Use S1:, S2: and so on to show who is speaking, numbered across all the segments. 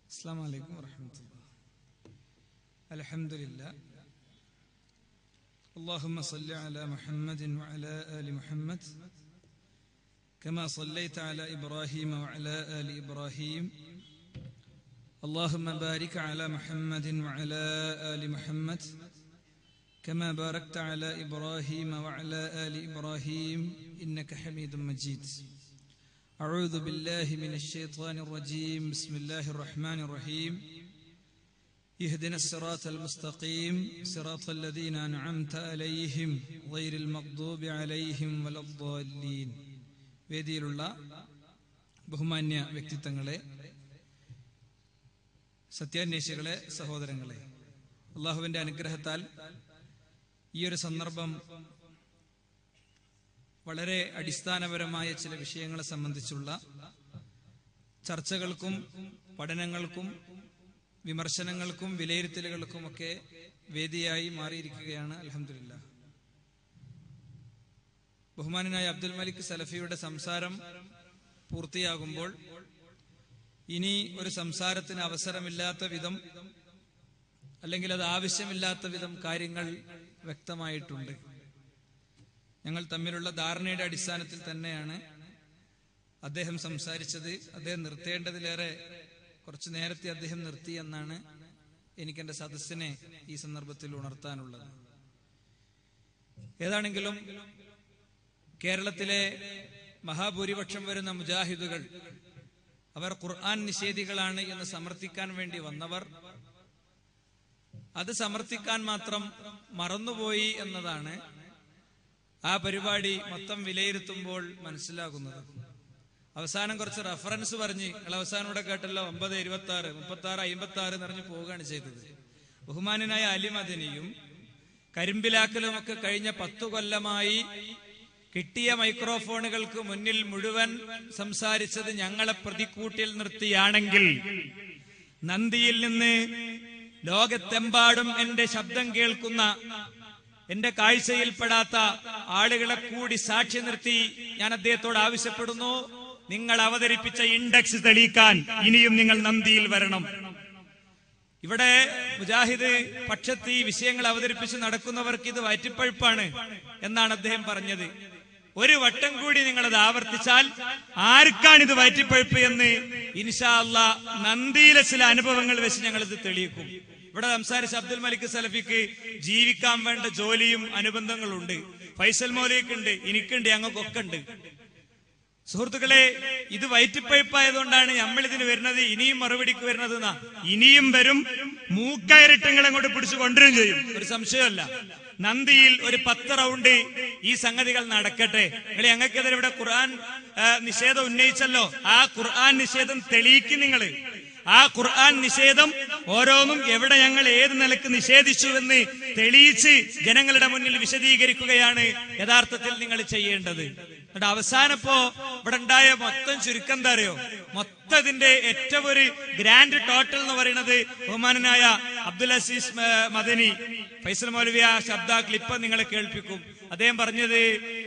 S1: السلام عليكم ورحمة الله الحمد لله اللهم صل على محمد وعلى آل محمد كما صليت على إبراهيم وعلى آل إبراهيم اللهم بارك على محمد وعلى آل محمد كما باركت على إبراهيم وعلى آل إبراهيم إنك حميد مجيد أعوذ بالله من الشيطان الرجيم بسم الله الرحمن الرحيم اهدنا الصراط المستقيم صراط الذين أنعمت عليهم غير المغضوب عليهم ولا الضالين വേദിയിലുള്ള ബഹുമാന്യ വ്യക്തിത്വങ്ങളെ സത്യാന്വേഷികളെ സഹോദരങ്ങളെ അള്ളാഹുവിന്റെ അനുഗ്രഹത്താൽ ഈ ഒരു സന്ദർഭം വളരെ അടിസ്ഥാനപരമായ ചില വിഷയങ്ങളെ സംബന്ധിച്ചുള്ള ചർച്ചകൾക്കും പഠനങ്ങൾക്കും വിമർശനങ്ങൾക്കും വിലയിരുത്തലുകൾക്കുമൊക്കെ വേദിയായി മാറിയിരിക്കുകയാണ് അലഹമില്ല ബഹുമാനനായ അബ്ദുൽ മലിക് സലഫിയുടെ സംസാരം പൂർത്തിയാകുമ്പോൾ ഇനി ഒരു സംസാരത്തിന് അവസരമില്ലാത്ത വിധം അല്ലെങ്കിൽ അത് ആവശ്യമില്ലാത്ത വിധം കാര്യങ്ങൾ വ്യക്തമായിട്ടുണ്ട് ഞങ്ങൾ തമ്മിലുള്ള ധാരണയുടെ അടിസ്ഥാനത്തിൽ തന്നെയാണ് അദ്ദേഹം സംസാരിച്ചത് അദ്ദേഹം നിർത്തേണ്ടതിലേറെ കുറച്ചു നേരത്തെ അദ്ദേഹം നിർത്തി എന്നാണ് എനിക്ക് എന്റെ സദസ്സിനെ ഈ സന്ദർഭത്തിൽ ഉണർത്താനുള്ളത് ഏതാണെങ്കിലും കേരളത്തിലെ മഹാഭൂരിപക്ഷം വരുന്ന മുജാഹിദുകൾ അവർ ഖുർആൻ നിഷേധികളാണ് എന്ന് സമർത്ഥിക്കാൻ വേണ്ടി വന്നവർ അത് സമർത്ഥിക്കാൻ മാത്രം മറന്നുപോയി എന്നതാണ് ആ പരിപാടി മൊത്തം വിലയിരുത്തുമ്പോൾ മനസ്സിലാകുന്നത് അവസാനം കുറച്ച് റെഫറൻസ് പറഞ്ഞ് നിങ്ങൾ അവസാനം ഇവിടെ കേട്ടല്ലോ ഒമ്പത് ഇരുപത്തി ആറ് മുപ്പത്തി ആറ് അമ്പത്തി ആറ് നിറഞ്ഞു പോവുകയാണ് ചെയ്തത് ബഹുമാനായ അലിമദനിയും കരിമ്പിലാക്കലും ഒക്കെ കഴിഞ്ഞ പത്തു കൊല്ലമായി കിട്ടിയ മൈക്രോഫോണുകൾക്ക് മുന്നിൽ മുഴുവൻ സംസാരിച്ചത് ഞങ്ങളെ പ്രതിക്കൂട്ടിൽ നിർത്തിയാണെങ്കിൽ നന്ദിയിൽ നിന്ന് ലോകത്തെമ്പാടും എന്റെ ശബ്ദം കേൾക്കുന്ന എന്റെ കാഴ്ചയിൽപ്പെടാത്ത ആളുകളെ കൂടി സാക്ഷി നിർത്തി ഞാൻ അദ്ദേഹത്തോട് ആവശ്യപ്പെടുന്നു നിങ്ങൾ അവതരിപ്പിച്ച ഇൻഡെക്സ് തെളിയിക്കാൻ ഇനിയും നിങ്ങൾ നന്ദിയിൽ വരണം ഇവിടെ മുജാഹിദ് പക്ഷത്ത് ഈ വിഷയങ്ങൾ അവതരിപ്പിച്ച് നടക്കുന്നവർക്ക് ഇത് വയറ്റിപ്പഴുപ്പാണ് എന്നാണ് അദ്ദേഹം പറഞ്ഞത് ഒരു വട്ടം കൂടി നിങ്ങൾ അത് ആവർത്തിച്ചാൽ ആർക്കാണ് ഇത് വയറ്റിപ്പഴുപ്പ് എന്ന് ഇൻഷാ അല്ല നന്ദിയിലെ ചില അനുഭവങ്ങൾ വെച്ച് ഞങ്ങൾ ഇത് തെളിയിക്കും ഇവിടെ സംസാരിച്ച അബ്ദുൽ മലിക് സലഫിക്ക് ജീവിക്കാൻ വേണ്ട ജോലിയും അനുബന്ധങ്ങളുണ്ട് ഫൈസൽ മൗലിക്കുണ്ട് എനിക്കുണ്ട് ഞങ്ങൾക്കൊക്കെ ഉണ്ട് സുഹൃത്തുക്കളെ ഇത് വയറ്റിപ്പയപ്പായതുകൊണ്ടാണ് നമ്മൾ ഇതിന് വരുന്നത് ഇനിയും മറുപടിക്ക് വരുന്നത് എന്നാ ഇനിയും വരും മൂക്കയറിട്ടങ്ങളെ അങ്ങോട്ട് പിടിച്ചു കൊണ്ടുവരും ചെയ്യും ഒരു സംശയമല്ല നന്ദിയിൽ ഒരു പത്ത് റൗണ്ട് ഈ സംഗതികൾ നടക്കട്ടെ നിങ്ങൾ ഞങ്ങൾക്കെതിരെ ഇവിടെ ഖുർആൻ നിഷേധം ഉന്നയിച്ചല്ലോ ആ ഖുർആൻ നിഷേധം തെളിയിക്കും നിങ്ങള് ആ ഖുർആൻ നിഷേധം ഓരോന്നും എവിടെ ഞങ്ങൾ ഏത് നിലക്ക് നിഷേധിച്ചു എന്ന് തെളിയിച്ച് ജനങ്ങളുടെ മുന്നിൽ വിശദീകരിക്കുകയാണ് യഥാർത്ഥത്തിൽ നിങ്ങൾ ചെയ്യേണ്ടത് എന്നിട്ട് അവസാനപ്പോ ഇവിടെ ഉണ്ടായ മൊത്തം ചുരുക്കം എന്താ അറിയോ മൊത്തത്തിന്റെ ഏറ്റവും ഒരു ഗ്രാൻഡ് ടോട്ടൽ എന്ന് പറയുന്നത് ബഹുമാനനായ അബ്ദുൽ അസീസ് മദനി ഫൈസൽ മൗലവി ആ ശബ്ദ ക്ലിപ്പ് നിങ്ങളെ കേൾപ്പിക്കും അദ്ദേഹം പറഞ്ഞത്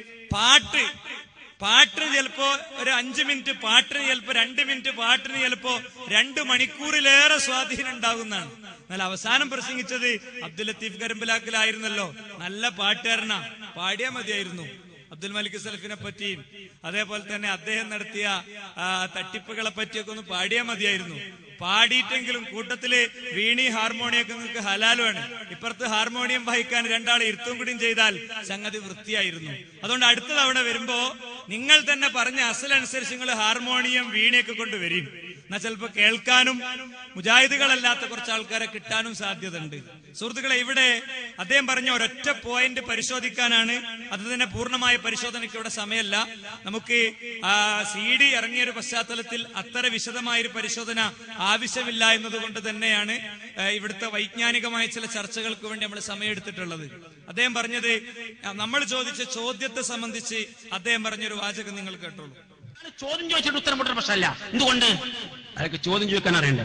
S1: പാട്ട് പാട്ടിന് ചിലപ്പോ ഒരു അഞ്ചു മിനിറ്റ് പാട്ടിന് ചിലപ്പോ രണ്ട് മിനിറ്റ് പാട്ടിന് ചിലപ്പോ രണ്ട് മണിക്കൂറിലേറെ സ്വാധീനം ഉണ്ടാകുന്നതാണ് എന്നാൽ അവസാനം പ്രസംഗിച്ചത് അബ്ദുൽ ലത്തീഫ് കരിമ്പലാക്കലായിരുന്നല്ലോ നല്ല പാട്ടുകാരനാ പാടിയാ മതിയായിരുന്നു അബ്ദുൽ മലിക് സലഫിനെ പറ്റിയും അതേപോലെ തന്നെ അദ്ദേഹം നടത്തിയ തട്ടിപ്പുകളെ പറ്റിയൊക്കെ ഒന്ന് പാടിയാൽ മതിയായിരുന്നു പാടിയിട്ടെങ്കിലും കൂട്ടത്തില് വീണി ഹാർമോണിയൊക്കെ നിങ്ങൾക്ക് ഹലാലുമാണ് ഇപ്പുറത്ത് ഹാർമോണിയം വഹിക്കാൻ രണ്ടാൾ ഇരുത്തും കൂടിയും ചെയ്താൽ സംഗതി വൃത്തിയായിരുന്നു അതുകൊണ്ട് അടുത്ത തവണ വരുമ്പോ നിങ്ങൾ തന്നെ പറഞ്ഞ അസലനുസരിച്ച് നിങ്ങൾ ഹാർമോണിയം വീണയൊക്കെ കൊണ്ടുവരും എന്നാ ചിലപ്പോ കേൾക്കാനും മുജാഹിദുകളല്ലാത്ത കുറച്ച് ആൾക്കാരെ കിട്ടാനും സാധ്യതയുണ്ട് സുഹൃത്തുക്കളെ ഇവിടെ അദ്ദേഹം പറഞ്ഞ ഒരൊറ്റ പോയിന്റ് പരിശോധിക്കാനാണ് അത് തന്നെ പൂർണ്ണമായ പരിശോധനയ്ക്ക് ഇവിടെ സമയമല്ല നമുക്ക് ആ സി ഡി ഇറങ്ങിയ ഒരു പശ്ചാത്തലത്തിൽ അത്ര വിശദമായ ഒരു പരിശോധന ആവശ്യമില്ല എന്നതുകൊണ്ട് തന്നെയാണ് ഇവിടുത്തെ വൈജ്ഞാനികമായ ചില ചർച്ചകൾക്ക് വേണ്ടി നമ്മൾ സമയമെടുത്തിട്ടുള്ളത് അദ്ദേഹം പറഞ്ഞത് നമ്മൾ ചോദിച്ച ചോദ്യത്തെ സംബന്ധിച്ച് അദ്ദേഹം പറഞ്ഞൊരു വാചകം നിങ്ങൾ കേട്ടോളൂ
S2: ചോദ്യം ചോദിച്ചിട്ട് ഉത്തരം മുട്ടൽ പ്രശ്നമല്ല എന്തുകൊണ്ട് അതൊക്കെ ചോദ്യം ചോദിക്കാൻ അറിയണ്ട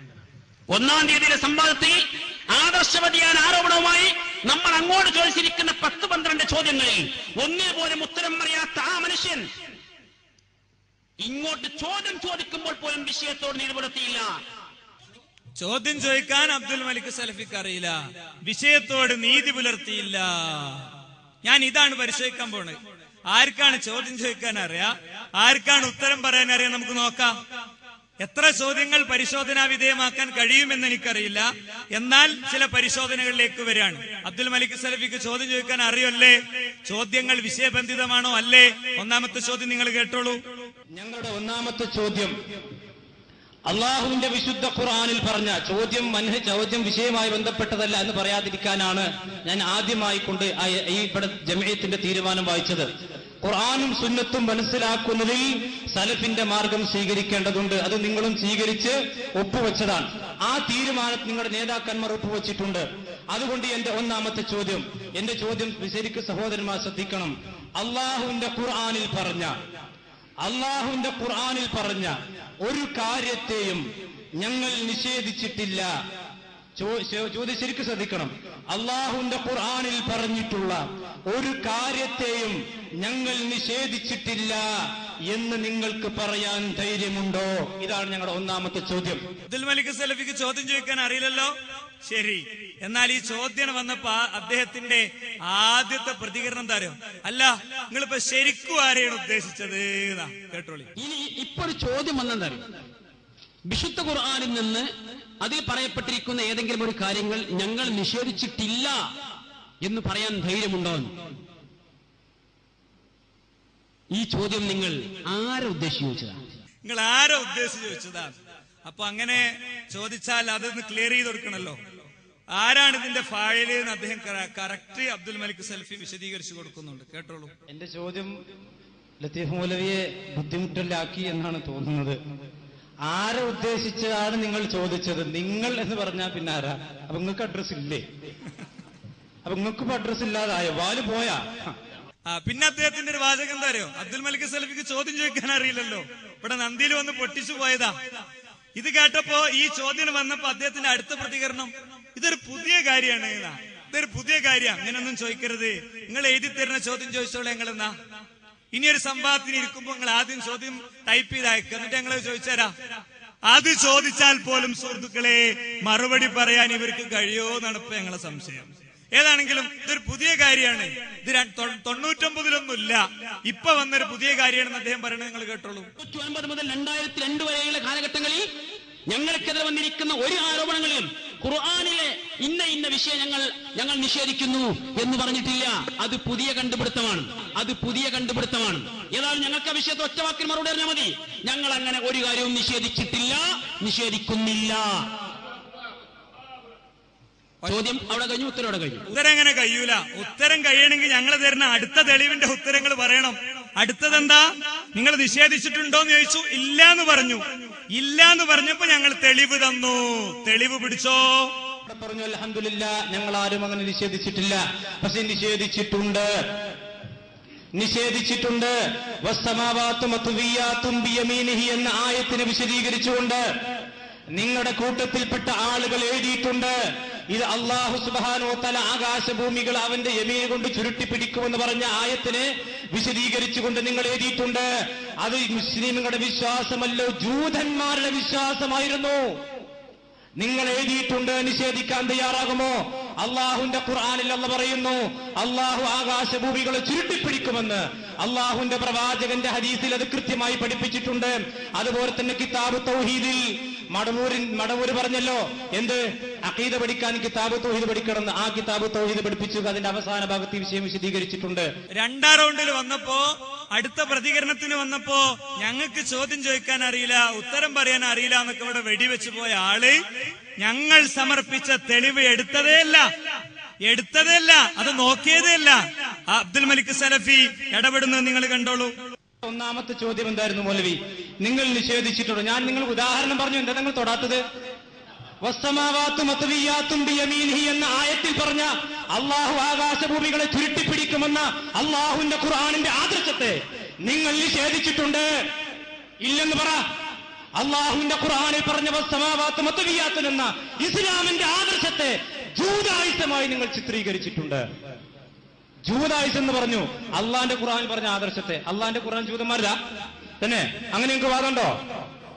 S2: ഒന്നാം തീയതിയിലെ സംവാദത്തിൽ ആദർശവതിയാൻ ആരോപണവുമായി നമ്മൾ അങ്ങോട്ട് ചോദിച്ചിരിക്കുന്ന പത്ത് പന്ത്രണ്ട് ചോദ്യങ്ങളിൽ ഒന്നിനു പോലും ഉത്തരം അറിയാത്ത ആ മനുഷ്യൻ ഇങ്ങോട്ട് ചോദ്യം ചോദിക്കുമ്പോൾ പോലും വിഷയത്തോട് നിലപെടുത്തിയില്ല
S1: ചോദ്യം ചോദിക്കാൻ അബ്ദുൽ മലിക് സലഫിക്ക് അറിയില്ല വിഷയത്തോട് നീതി പുലർത്തിയില്ല ഞാൻ ഇതാണ് പരിശോധിക്കാൻ പോണത് ആർക്കാണ് ചോദ്യം ചോദിക്കാൻ അറിയാ ആർക്കാണ് ഉത്തരം പറയാൻ അറിയാം നമുക്ക് നോക്കാം എത്ര ചോദ്യങ്ങൾ പരിശോധനാ വിധേയമാക്കാൻ കഴിയുമെന്ന് എനിക്കറിയില്ല എന്നാൽ ചില പരിശോധനകളിലേക്ക് വരികയാണ് അബ്ദുൽ മലിക് സലഫിക്ക് ചോദ്യം ചോദിക്കാൻ അറിയല്ലേ ചോദ്യങ്ങൾ വിഷയബന്ധിതമാണോ അല്ലേ ഒന്നാമത്തെ ചോദ്യം നിങ്ങൾ കേട്ടോളൂ
S3: ഞങ്ങളുടെ ഒന്നാമത്തെ ചോദ്യം അള്ളാഹുവിന്റെ വിശുദ്ധ ഖുർആനിൽ പറഞ്ഞ ചോദ്യം മൻഹ ചോദ്യം വിഷയവുമായി ബന്ധപ്പെട്ടതല്ല എന്ന് പറയാതിരിക്കാനാണ് ഞാൻ ആദ്യമായി കൊണ്ട് ആ- ഈ ഇവിടെ ജമയത്തിന്റെ തീരുമാനം വായിച്ചത് ഖുർആനും സുന്നത്തും മനസ്സിലാക്കുന്നതിൽ സലഫിന്റെ മാർഗം സ്വീകരിക്കേണ്ടതുണ്ട് അത് നിങ്ങളും സ്വീകരിച്ച് ഒപ്പുവെച്ചതാണ് ആ തീരുമാനം നിങ്ങളുടെ നേതാക്കന്മാർ ഒപ്പുവെച്ചിട്ടുണ്ട് അതുകൊണ്ട് എന്റെ ഒന്നാമത്തെ ചോദ്യം എന്റെ ചോദ്യം ശരിക്ക് സഹോദരന്മാർ ശ്രദ്ധിക്കണം അള്ളാഹുവിന്റെ ഖുർആനിൽ പറഞ്ഞ അള്ളാഹുവിന്റെ ഖുർആനിൽ പറഞ്ഞ ഒരു കാര്യത്തെയും ഞങ്ങൾ നിഷേധിച്ചിട്ടില്ല ചോ- ചോ- ചോദ്യം ശരിക്കും ശ്രദ്ധിക്കണം അള്ളാഹുവിന്റെ ഖുർആനിൽ പറഞ്ഞിട്ടുള്ള ഒരു കാര്യത്തെയും ഞങ്ങൾ നിഷേധിച്ചിട്ടില്ല എന്ന് നിങ്ങൾക്ക് പറയാൻ ധൈര്യമുണ്ടോ ഇതാണ് ഞങ്ങളുടെ ഒന്നാമത്തെ ചോദ്യം
S1: അബ്ദുൽ മലിക് സലഫിക്ക് ചോദ്യം ചോദിക്കാൻ അറിയില്ലല്ലോ ശരി എന്നാൽ ഈ ചോദ്യം വന്നപ്പോ ആ അദ്ദേഹത്തിന്റെ ആദ്യത്തെ പ്രതികരണം തരും അല്ല നിങ്ങളിപ്പോ ശരിക്കും ആരെയാണ് ഉദ്ദേശിച്ചത് എന്നാ. കേട്ടോളി
S2: ഇനി ഇപ്പൊ ഒരു ചോദ്യം വന്നെന്തറിയും വിശുദ്ധ ഖുർആനിൽ നിന്ന് അതിൽ പറയപ്പെട്ടിരിക്കുന്ന ഏതെങ്കിലും ഒരു കാര്യങ്ങൾ ഞങ്ങൾ നിഷേധിച്ചിട്ടില്ല എന്ന് പറയാൻ ധൈര്യമുണ്ടോ എന്ന്? ഈ ചോദ്യം നിങ്ങൾ ആരെ ഉദ്ദേശിച്ച് ചോദിച്ചതാണ്
S1: നിങ്ങൾ ആരോ ഉദ്ദേശിച്ച് ചോദിച്ചതാ അപ്പൊ അങ്ങനെ ചോദിച്ചാൽ അതൊന്ന് ക്ലിയർ ചെയ്ത് കൊടുക്കണല്ലോ ആരാണ് ഇതിന്റെ ഫായല് എന്ന് അദ്ദേഹം കറക്റ്റ് അബ്ദുൽ മലിക് സൽഫി വിശദീകരിച്ചു കൊടുക്കുന്നുണ്ട് കേട്ടോളൂ
S3: എന്റെ ചോദ്യം ലത്തീഫ് മൗലവിയെ ബുദ്ധിമുട്ടിലാക്കി എന്നാണ് തോന്നുന്നത് ആരെ ഉദ്ദേശിച്ചാണ് നിങ്ങൾ ചോദിച്ചത് നിങ്ങൾ എന്ന് പറഞ്ഞാൽ പിന്നെ ആരാ അപ്പൊ നിങ്ങൾക്ക് അഡ്രസ് ഇല്ലേ അപ്പൊ നിങ്ങൾക്ക് അഡ്രസ് ഇല്ലാതായോ വാല് പോയാ
S1: ആ പിന്നെ അദ്ദേഹത്തിന്റെ ഒരു വാചകം എന്താ അറിയോ അബ്ദുൽ മലിക് സലഫിക്ക് ചോദ്യം ചോദിക്കാൻ അറിയില്ലല്ലോ ഇവിടെ നന്ദിയിൽ വന്ന് പൊട്ടിച്ചു പോയതാ ഇത് കേട്ടപ്പോ ഈ ചോദ്യം വന്നപ്പോ അദ്ദേഹത്തിന്റെ അടുത്ത പ്രതികരണം ഇതൊരു പുതിയ കാര്യമാണ് എന്നാ. ഇതൊരു പുതിയ കാര്യം അങ്ങനെയൊന്നും ചോദിക്കരുത് നിങ്ങൾ എഴുതി തരുന്ന ചോദ്യം ചോദിച്ചോളെ നിങ്ങൾ എന്നാ ഇനി ഒരു സംവാദത്തിന് ഇരിക്കുമ്പോ നിങ്ങൾ ആദ്യം ചോദ്യം ടൈപ്പ് ചെയ്ത് അയക്കുക എന്നിട്ട് ഞങ്ങൾ ചോദിച്ചുതരാ അത് ചോദിച്ചാൽ പോലും സുഹൃത്തുക്കളെ മറുപടി പറയാൻ ഇവർക്ക് കഴിയോ എന്നാണ് ഇപ്പൊ ഞങ്ങളെ സംശയം ഏതാണെങ്കിലും ഇതൊരു പുതിയ കാര്യമാണ് ഇത് ര- തൊ- തൊണ്ണൂറ്റൊമ്പതിലൊന്നുമില്ല ഇപ്പൊ വന്നൊരു പുതിയ കാര്യമാണെന്ന് അദ്ദേഹം പറയുന്നത് നിങ്ങൾ കേട്ടോളൂ
S2: തൊണ്ണൂറ്റി ഒൻപത് മുതൽ രണ്ടായിരത്തി രണ്ട് വരെയുള്ള കാലഘട്ടങ്ങളിൽ ഞങ്ങൾക്കെതിരെ വന്നിരിക്കുന്ന ഒരു ആരോപണങ്ങളിലും ഖുർആാനിലെ ഇന്ന ഇന്ന വിഷയം ഞങ്ങൾ ഞങ്ങൾ നിഷേധിക്കുന്നു എന്ന് പറഞ്ഞിട്ടില്ല അത് പുതിയ കണ്ടുപിടുത്തമാണ് അത് പുതിയ കണ്ടുപിടുത്തമാണ് ഏതായാലും ഞങ്ങൾക്ക് ആ വിഷയത്തിൽ ഒറ്റ വാക്കിൽ മറുപടി അറിഞ്ഞാൽ മതി ഞങ്ങൾ അങ്ങനെ ഒരു കാര്യവും നിഷേധിച്ചിട്ടില്ല നിഷേധിക്കുന്നില്ല ചോദ്യം അവിടെ കഴിഞ്ഞു ഉത്തരം അവിടെ കഴിഞ്ഞു
S1: ഉത്തരം എങ്ങനെ കഴിയൂല ഉത്തരം കഴിയണമെങ്കിൽ ഞങ്ങൾ തരുന്ന അടുത്ത തെളിവിന്റെ ഉത്തരങ്ങൾ പറയണം അടുത്തതെന്താ നിങ്ങൾ നിഷേധിച്ചിട്ടുണ്ടോ എന്ന് ചോദിച്ചു ഇല്ല എന്ന് പറഞ്ഞു ഇല്ല എന്ന് പറഞ്ഞപ്പോ ഞങ്ങൾ തെളിവ് തന്നു തെളിവ് പിടിച്ചോ
S3: ഇവിടെ പറഞ്ഞു അലഹമില്ല ഞങ്ങൾ ആരും അങ്ങനെ നിഷേധിച്ചിട്ടില്ല പക്ഷെ നിഷേധിച്ചിട്ടുണ്ട് നിഷേധിച്ചിട്ടുണ്ട് വസ്സമാവാത്തും അത്തുവിയാത്തും ബിയമീനിഹി എന്ന ആയത്തിനെ വിശദീകരിച്ചുകൊണ്ട് നിങ്ങളുടെ കൂട്ടത്തിൽപ്പെട്ട ആളുകൾ എഴുതിയിട്ടുണ്ട് ഇത് അള്ളാഹു സുബാനോ തല ആകാശഭൂമികൾ അവന്റെ യമീൻ കൊണ്ട് ചുരുട്ടി പിടിക്കുമെന്ന് പറഞ്ഞ ആയത്തിനെ വിശദീകരിച്ചുകൊണ്ട് നിങ്ങൾ എഴുതിയിട്ടുണ്ട് അത് മുസ്ലിമുകളുടെ വിശ്വാസമല്ലോ ജൂതന്മാരുടെ വിശ്വാസമായിരുന്നു നിങ്ങൾ എഴുതിയിട്ടുണ്ട് നിഷേധിക്കാൻ തയ്യാറാകുമോ അള്ളാഹുന്റെ ഖുർആാനിൽ അല്ല പറയുന്നു അള്ളാഹു ആകാശഭൂമികളെ ചുരുട്ടിപ്പിടിക്കുമെന്ന് അള്ളാഹുന്റെ പ്രവാചകന്റെ ഹദീസിൽ അത് കൃത്യമായി പഠിപ്പിച്ചിട്ടുണ്ട് അതുപോലെ തന്നെ കിതാബ് തൗഹീദിൽ മടവൂരിൻ മടവൂര് പറഞ്ഞല്ലോ എന്ത് അഖീദ പഠിക്കാൻ കിതാബ് തൗഹീദ് പഠിക്കണമെന്ന് ആ കിതാബ് തൗഹീദ് പഠിപ്പിച്ചു അതിന്റെ അവസാന ഭാഗത്ത് ഈ വിഷയം വിശദീകരിച്ചിട്ടുണ്ട്
S1: രണ്ടാം റൗണ്ടിൽ വന്നപ്പോ അടുത്ത പ്രതികരണത്തിന് വന്നപ്പോ ഞങ്ങൾക്ക് ചോദ്യം ചോദിക്കാൻ അറിയില്ല ഉത്തരം പറയാൻ അറിയില്ല എന്നൊക്കെ ഇവിടെ വെടിവെച്ച് പോയ ആള് ഞങ്ങൾ സമർപ്പിച്ച തെളിവ് എടുത്തതേയല്ല എടുത്തതേയല്ല അത് നോക്കിയതേയല്ല ആ അബ്ദുൽ മലിക് സലഫി ഇടപെടുന്നത് നിങ്ങൾ കണ്ടോളൂ
S3: ഒന്നാമത്തെ ചോദ്യം എന്തായിരുന്നു മൗലവി നിങ്ങൾ നിഷേധിച്ചിട്ടുണ്ടോ ഞാൻ നിങ്ങൾക്ക് ഉദാഹരണം പറഞ്ഞു എന്താ നിങ്ങൾ തൊടാത്തത് വസ്സമാവാത്തും അത്വിയാത്തും ബിയമീനിഹി എന്ന ആയത്തിൽ പറഞ്ഞ അള്ളാഹു ആകാശഭൂമികളെ ചുരുട്ടിപ്പിടിക്കുമെന്ന അള്ളാഹുവിന്റെ ഖുർആാനിന്റെ ആദർശത്തെ നിങ്ങൾ നിഷേധിച്ചിട്ടുണ്ട് ഇല്ലെന്ന് പറ അള്ളാഹുവിന്റെ ഖുർആാനിൽ പറഞ്ഞ വസ്സമാവാത്തും അത്വിയാത്തും എന്ന ഇസ്ലാമിന്റെ ആദർശത്തെ ജൂതായുധമായി നിങ്ങൾ ചിത്രീകരിച്ചിട്ടുണ്ട് ജൂതായുസ് എന്ന് പറഞ്ഞു അള്ളാന്റെ ഖുർആൻ പറഞ്ഞ ആദർശത്തെ അള്ളാന്റെ ഖുർആൻ ജൂതന്മാരില്ല തന്നെ അങ്ങനെ നിങ്ങൾക്ക് വാദമുണ്ടോ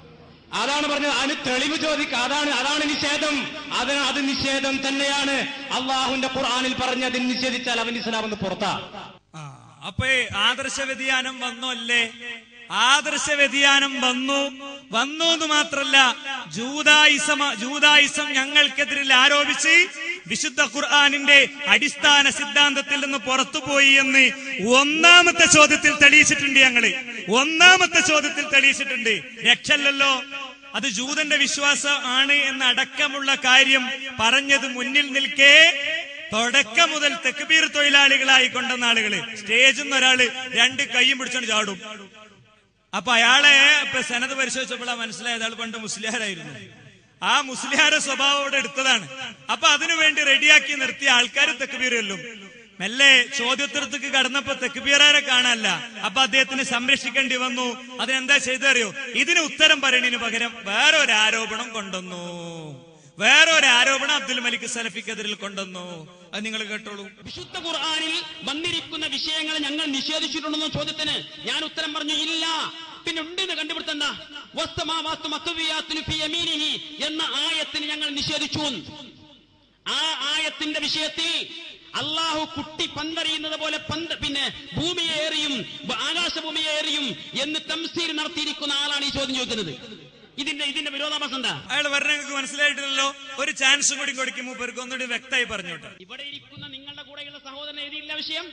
S3: അതാണ് പറഞ്ഞത് അതിന് തെളിവ് ചോദിക്കുക അതാണ് അതാണ് നിഷേധം അത് അത് നിഷേധം തന്നെയാണ് അള്ളാഹുവിന്റെ ഖുർആനിൽ പറഞ്ഞ് അതിന് നിഷേധിച്ചാൽ അവൻ ഇസ്ലാമെന്ന് പുറത്താ
S1: ആ, അപ്പൊ ഈ ആദർശ വ്യതിയാനം വന്നു അല്ലേ ആദർശ വ്യതിയാനം വന്നു വന്നു എന്ന് മാത്രല്ല ജൂതായിസം ജൂതായിസം ഞങ്ങൾക്കെതിരിൽ ആരോപിച്ച് വിശുദ്ധ ഖുർആാനിന്റെ അടിസ്ഥാന സിദ്ധാന്തത്തിൽ നിന്ന് പുറത്തുപോയി എന്ന് ഒന്നാമത്തെ ചോദ്യത്തിൽ തെളിയിച്ചിട്ടുണ്ട് ഞങ്ങള് ഒന്നാമത്തെ ചോദ്യത്തിൽ തെളിയിച്ചിട്ടുണ്ട് രക്ഷല്ലല്ലോ അത് ജൂതന്റെ വിശ്വാസം ആണ് എന്നടക്കമുള്ള കാര്യം പറഞ്ഞത് മുന്നിൽ നിൽക്കേ തുടക്കം മുതൽ തെക്കുബീർ തൊഴിലാളികളായി കൊണ്ടുവന്ന ആളുകള് സ്റ്റേജിൽ നിന്ന് ഒരാള് രണ്ട് കൈയും പിടിച്ചോണ്ട് ചാടും അപ്പൊ അയാളെ ഇപ്പൊ സെനത് പരിശോധിച്ചപ്പോഴാണ് മനസ്സിലായത് അയാൾ പണ്ട് മുസ്ലിയാരായിരുന്നു ആ മുസ്ലിയാരെ സ്വഭാവം അവിടെ എടുത്തതാണ് അപ്പൊ അതിനുവേണ്ടി റെഡിയാക്കി നിർത്തിയ ആൾക്കാർ തെക്കുബീറല്ലും മെല്ലെ ചോദ്യോത്തരത്തേക്ക് കടന്നപ്പോ തെക്കുബീറാരെ കാണാനല്ല അപ്പൊ അദ്ദേഹത്തിന് സംരക്ഷിക്കേണ്ടി വന്നു അതിനെന്താ ചെയ്തറിയോ ഇതിന് ഉത്തരം പറയണതിന് പകരം വേറൊരു ആരോപണം കൊണ്ടുവന്നു വേറൊരു ആരോപണം അബ്ദുൽ മലിക് സലഫിക്കെതിരിൽ കൊണ്ടുവന്നു അത് നിങ്ങൾ കേട്ടോളൂ
S2: വിശുദ്ധ ഖുർആനിൽ വന്നിരിക്കുന്ന വിഷയങ്ങൾ ഞങ്ങൾ നിഷേധിച്ചിട്ടുണ്ടെന്ന ചോദ്യത്തിന് ഞാൻ ഉത്തരം പറഞ്ഞു ഇല്ല പിന്നെ ഉണ്ടെന്ന് കണ്ടുപിടുത്തണ്ട വസ്തമാവാസ്തു മത്തുവിയാത്തുനു ഫി യമീനിഹി എന്ന ആയത്തിന് ഞങ്ങൾ നിഷേധിച്ചു ആ ആയത്തിന്റെ വിഷയത്തിൽ അള്ളാഹു കുട്ടി പന്തറിയുന്നത് പോലെ പന്ത് പിന്നെ ഭൂമിയെ ഏറിയും ആകാശഭൂമിയെ ഏറിയും എന്ന് തംസീർ നടത്തിയിരിക്കുന്ന ആളാണ് ഈ ചോദ്യം ചോദിക്കുന്നത് ഇതിന്റെ ഇതിന്റെ വിരോധാഭാസം എന്താ
S1: അയാൾ പറഞ്ഞ നിങ്ങൾക്ക് മനസ്സിലായിട്ടില്ലല്ലോ ഒരു ചാൻസും കൂടി കൊടുക്കും മൂപ്പർക്ക് ഒന്നുകൂടി വ്യക്തമായി പറഞ്ഞോട്ടെ
S2: ഇവിടെ ഇരിക്കുന്ന നിങ്ങളുടെ കൂടെയുള്ള സഹോദരൻ എഴുതിയില്ല വിഷയം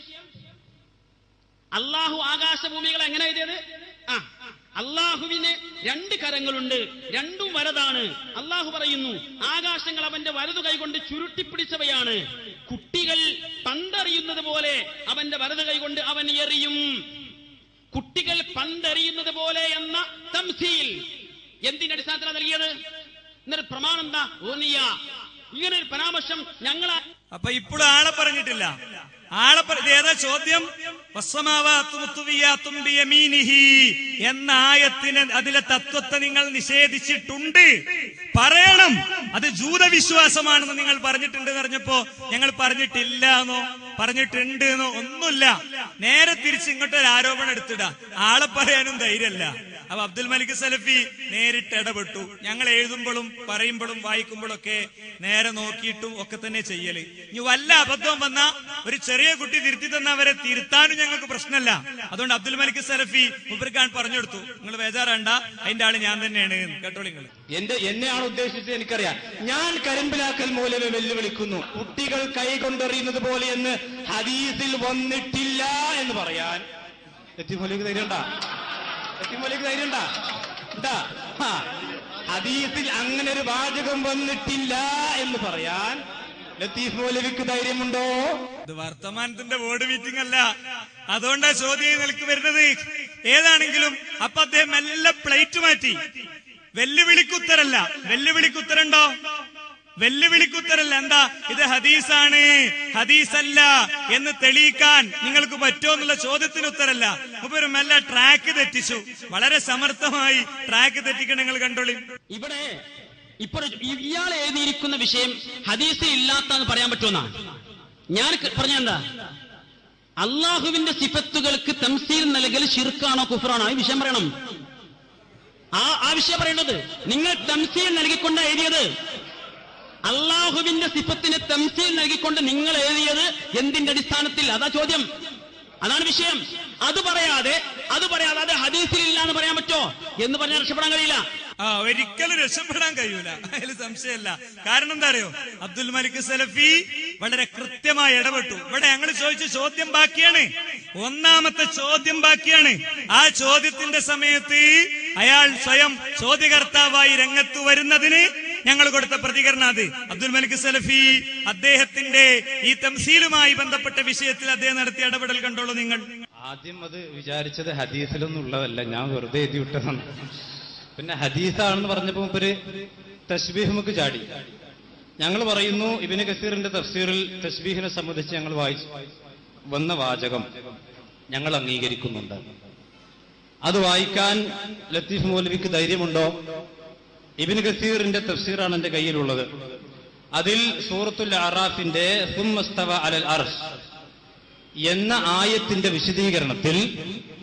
S2: അള്ളാഹു ആകാശഭൂമികൾ എങ്ങനെ എഴുതിയത് ആ അള്ളാഹുവിന് രണ്ട് കരങ്ങളുണ്ട് രണ്ടും വലതാണ് അള്ളാഹു പറയുന്നു ആകാശങ്ങൾ അവന്റെ വലതു കൈകൊണ്ട് ചുരുട്ടിപ്പിടിച്ചവയാണ് കുട്ടികൾ പന്തറിയുന്നത് പോലെ അവന്റെ വലതു കൈകൊണ്ട് അവൻ എറിയും കുട്ടികൾ പന്തെറിയുന്നത് പോലെ എന്ന തംസീൽ എന്തിന്റെ അടിസ്ഥാനത്തിലാണ് നൽകിയത് എന്നൊരു പ്രമാണം എന്താ ഓനിയ ഇങ്ങനെ ഒരു പരാമർശം ഞങ്ങൾ
S1: അപ്പൊ ഇപ്പോഴും ആളെ പറഞ്ഞിട്ടില്ല ആളെ പറ- ഇത് ഏതാ ചോദ്യം വസ്സമാവാത്തു മുത്തുവിയാത്തും ബിയമീനിഹി എന്ന ആയത്തിന് അതിലെ തത്വത്തെ നിങ്ങൾ നിഷേധിച്ചിട്ടുണ്ട് പറയണം അത് ജൂതവിശ്വാസമാണെന്ന് നിങ്ങൾ പറഞ്ഞിട്ടുണ്ട് എന്ന് പറഞ്ഞപ്പോ ഞങ്ങൾ പറഞ്ഞിട്ടില്ല എന്നോ പറഞ്ഞിട്ടുണ്ട് എന്നോ ഒന്നുമില്ല നേരെ തിരിച്ച് ഇങ്ങോട്ടൊരു ആരോപണം എടുത്തിട ആളെ പറയാനും ധൈര്യമല്ല അപ്പൊ അബ്ദുൽ മലിക് സലഫി നേരിട്ട് ഇടപെട്ടു ഞങ്ങൾ എഴുതുമ്പോഴും പറയുമ്പോഴും വായിക്കുമ്പോഴും ഒക്കെ നേരെ നോക്കിയിട്ടും ഒക്കെ തന്നെ ചെയ്യല് ഇനി വല്ല അബദ്ധവും വന്ന ഒരു ചെറിയ കുട്ടി തിരുത്തി തന്ന അവരെ തിരുത്താനും ഞങ്ങൾക്ക് പ്രശ്നമല്ല അതുകൊണ്ട് അബ്ദുൽ മലിക് സലഫി മുബർഖാൻ പറഞ്ഞു കൊടുത്തു നിങ്ങൾ ബേജാറാണ്ട അതിന്റെ ആള് ഞാൻ തന്നെയാണ് കേട്ടോളൂ നിങ്ങൾ
S3: എന്റെ എന്നെയാണ് ഉദ്ദേശിച്ചത് എനിക്കറിയാം ഞാൻ കരിമ്പിലാക്കൽ മൂലമെ വെല്ലുവിളിക്കുന്നു കുട്ടികൾ കൈ കൊണ്ടെറിയുന്നത് പോലെ എന്ന് ഹദീസിൽ വന്നിട്ടില്ല എന്ന് പറയാൻ എത്തിമൊലിക്ക് ധൈര്യണ്ടാ എത്തിമൊലിക്ക് ധൈര്യണ്ടാ ഉണ്ടാ ഹാ. ഹദീസിൽ അങ്ങനെ ഒരു വാചകം വന്നിട്ടില്ല എന്ന് പറയാൻ ലത്തീഫ് മൗലവിക്ക് ധൈര്യമുണ്ടോ
S1: ഇത് വർത്തമാനത്തിന്റെ ബോർഡ് മീറ്റിംഗ് അല്ല അതുകൊണ്ടാ ചോദ്യം നിൽക്ക് വരുന്നത് ഏതാണെങ്കിലും അപ്പൊ അദ്ദേഹം മെല്ലെ പ്ലേറ്റ് മാറ്റി വെല്ലുവിളിക്കുത്തരല്ല വെല്ലുവിളിക്കുത്തരുണ്ടോ വെല്ലുവിളിക്കുത്തരല്ല എന്താ ഇത് ഹദീസാണ് ഹദീസല്ല എന്ന് തെളിയിക്കാൻ നിങ്ങൾക്ക് പറ്റുമോ എന്നുള്ള ചോദ്യത്തിന് ഉത്തരല്ല അപ്പൊ ഒരു മെല്ലെ ട്രാക്ക് തെറ്റിച്ചു വളരെ സമർത്ഥമായി ട്രാക്ക് തെറ്റിക്കാൻ നിങ്ങൾ കണ്ടോളി
S2: ഇവിടെ ഇപ്പോൾ ഇയാൾ എഴുതിയിരിക്കുന്ന വിഷയം ഹദീസിൽ ഇല്ലാത്തെന്ന് പറയാൻ പറ്റുമെന്നാണ് ഞാൻ ക- പറഞ്ഞെന്താ അള്ളാഹുവിന്റെ സിഫത്തുകൾക്ക് തംസീൽ നൽകൽ ഷിർക്കാണോ കുഫറാണോ ഈ വിഷയം പറയണം ആ ആ വിഷയം പറയേണ്ടത് നിങ്ങൾ തംസീൽ നൽകിക്കൊണ്ട് എഴുതിയത് അള്ളാഹുവിന്റെ സിഫത്തിന് തംസീൽ നൽകിക്കൊണ്ട് നിങ്ങൾ എഴുതിയത് എന്തിന്റെ അടിസ്ഥാനത്തിൽ അതാ ചോദ്യം അതാണ് വിഷയം അത് പറയാതെ അത് പറയാതെ അത് ഹദീസിൽ ഇല്ല എന്ന് പറയാൻ പറ്റോ എന്ന് പറഞ്ഞാൽ രക്ഷപ്പെടാൻ കഴിയില്ല
S1: ആ ഒരിക്കലും രക്ഷപ്പെടാൻ കഴിയൂല അതിൽ സംശയമല്ല കാരണം എന്താ അറിയോ അബ്ദുൽ മലിക് സലഫി വളരെ കൃത്യമായി ഇടപെട്ടു ഇവിടെ ഞങ്ങൾ ചോദിച്ച ചോദ്യം ബാക്കിയാണ് ഒന്നാമത്തെ ചോദ്യം ബാക്കിയാണ് ആ ചോദ്യത്തിന്റെ സമയത്ത് അയാൾ സ്വയം ചോദ്യകർത്താവായി രംഗത്ത് വരുന്നതിന് ഞങ്ങൾ കൊടുത്ത പ്രതികരണം അത് അബ്ദുൽ മലിക് സലഫി അദ്ദേഹത്തിന്റെ ഈ തംസീലുമായി ബന്ധപ്പെട്ട വിഷയത്തിൽ അദ്ദേഹം നടത്തിയ ഇടപെടൽ കണ്ടോളൂ നിങ്ങൾ
S3: ആദ്യം അത് വിചാരിച്ചത് ഹദീസിലൊന്നും ഉള്ളതല്ല ഞാൻ വെറുതെ എഴുതി വിട്ടതാണ് പിന്നെ ഹദീസാണെന്ന് പറഞ്ഞപ്പോ ഒരു തസ്ബീഹ് നമുക്ക് ചാടി ഞങ്ങൾ പറയുന്നു ഇബിന് കസീറിന്റെ തഫ്സീറിൽ തസ്ബീഹിനെ സംബന്ധിച്ച് ഞങ്ങൾ വായിച്ചു വന്ന വാചകം ഞങ്ങൾ അംഗീകരിക്കുന്നുണ്ട് അത് വായിക്കാൻ ലത്തീഫ് മൗലവിക്ക് ധൈര്യമുണ്ടോ ഇബിന് കസീറിന്റെ തഫ്സീറാണ് എന്റെ കയ്യിലുള്ളത് അതിൽ സൂറത്തുൽ അറാഫിന്റെ സുമ്മസ്തവ അലൽ അർഷ് എന്ന ആയത്തിന്റെ വിശദീകരണത്തിൽ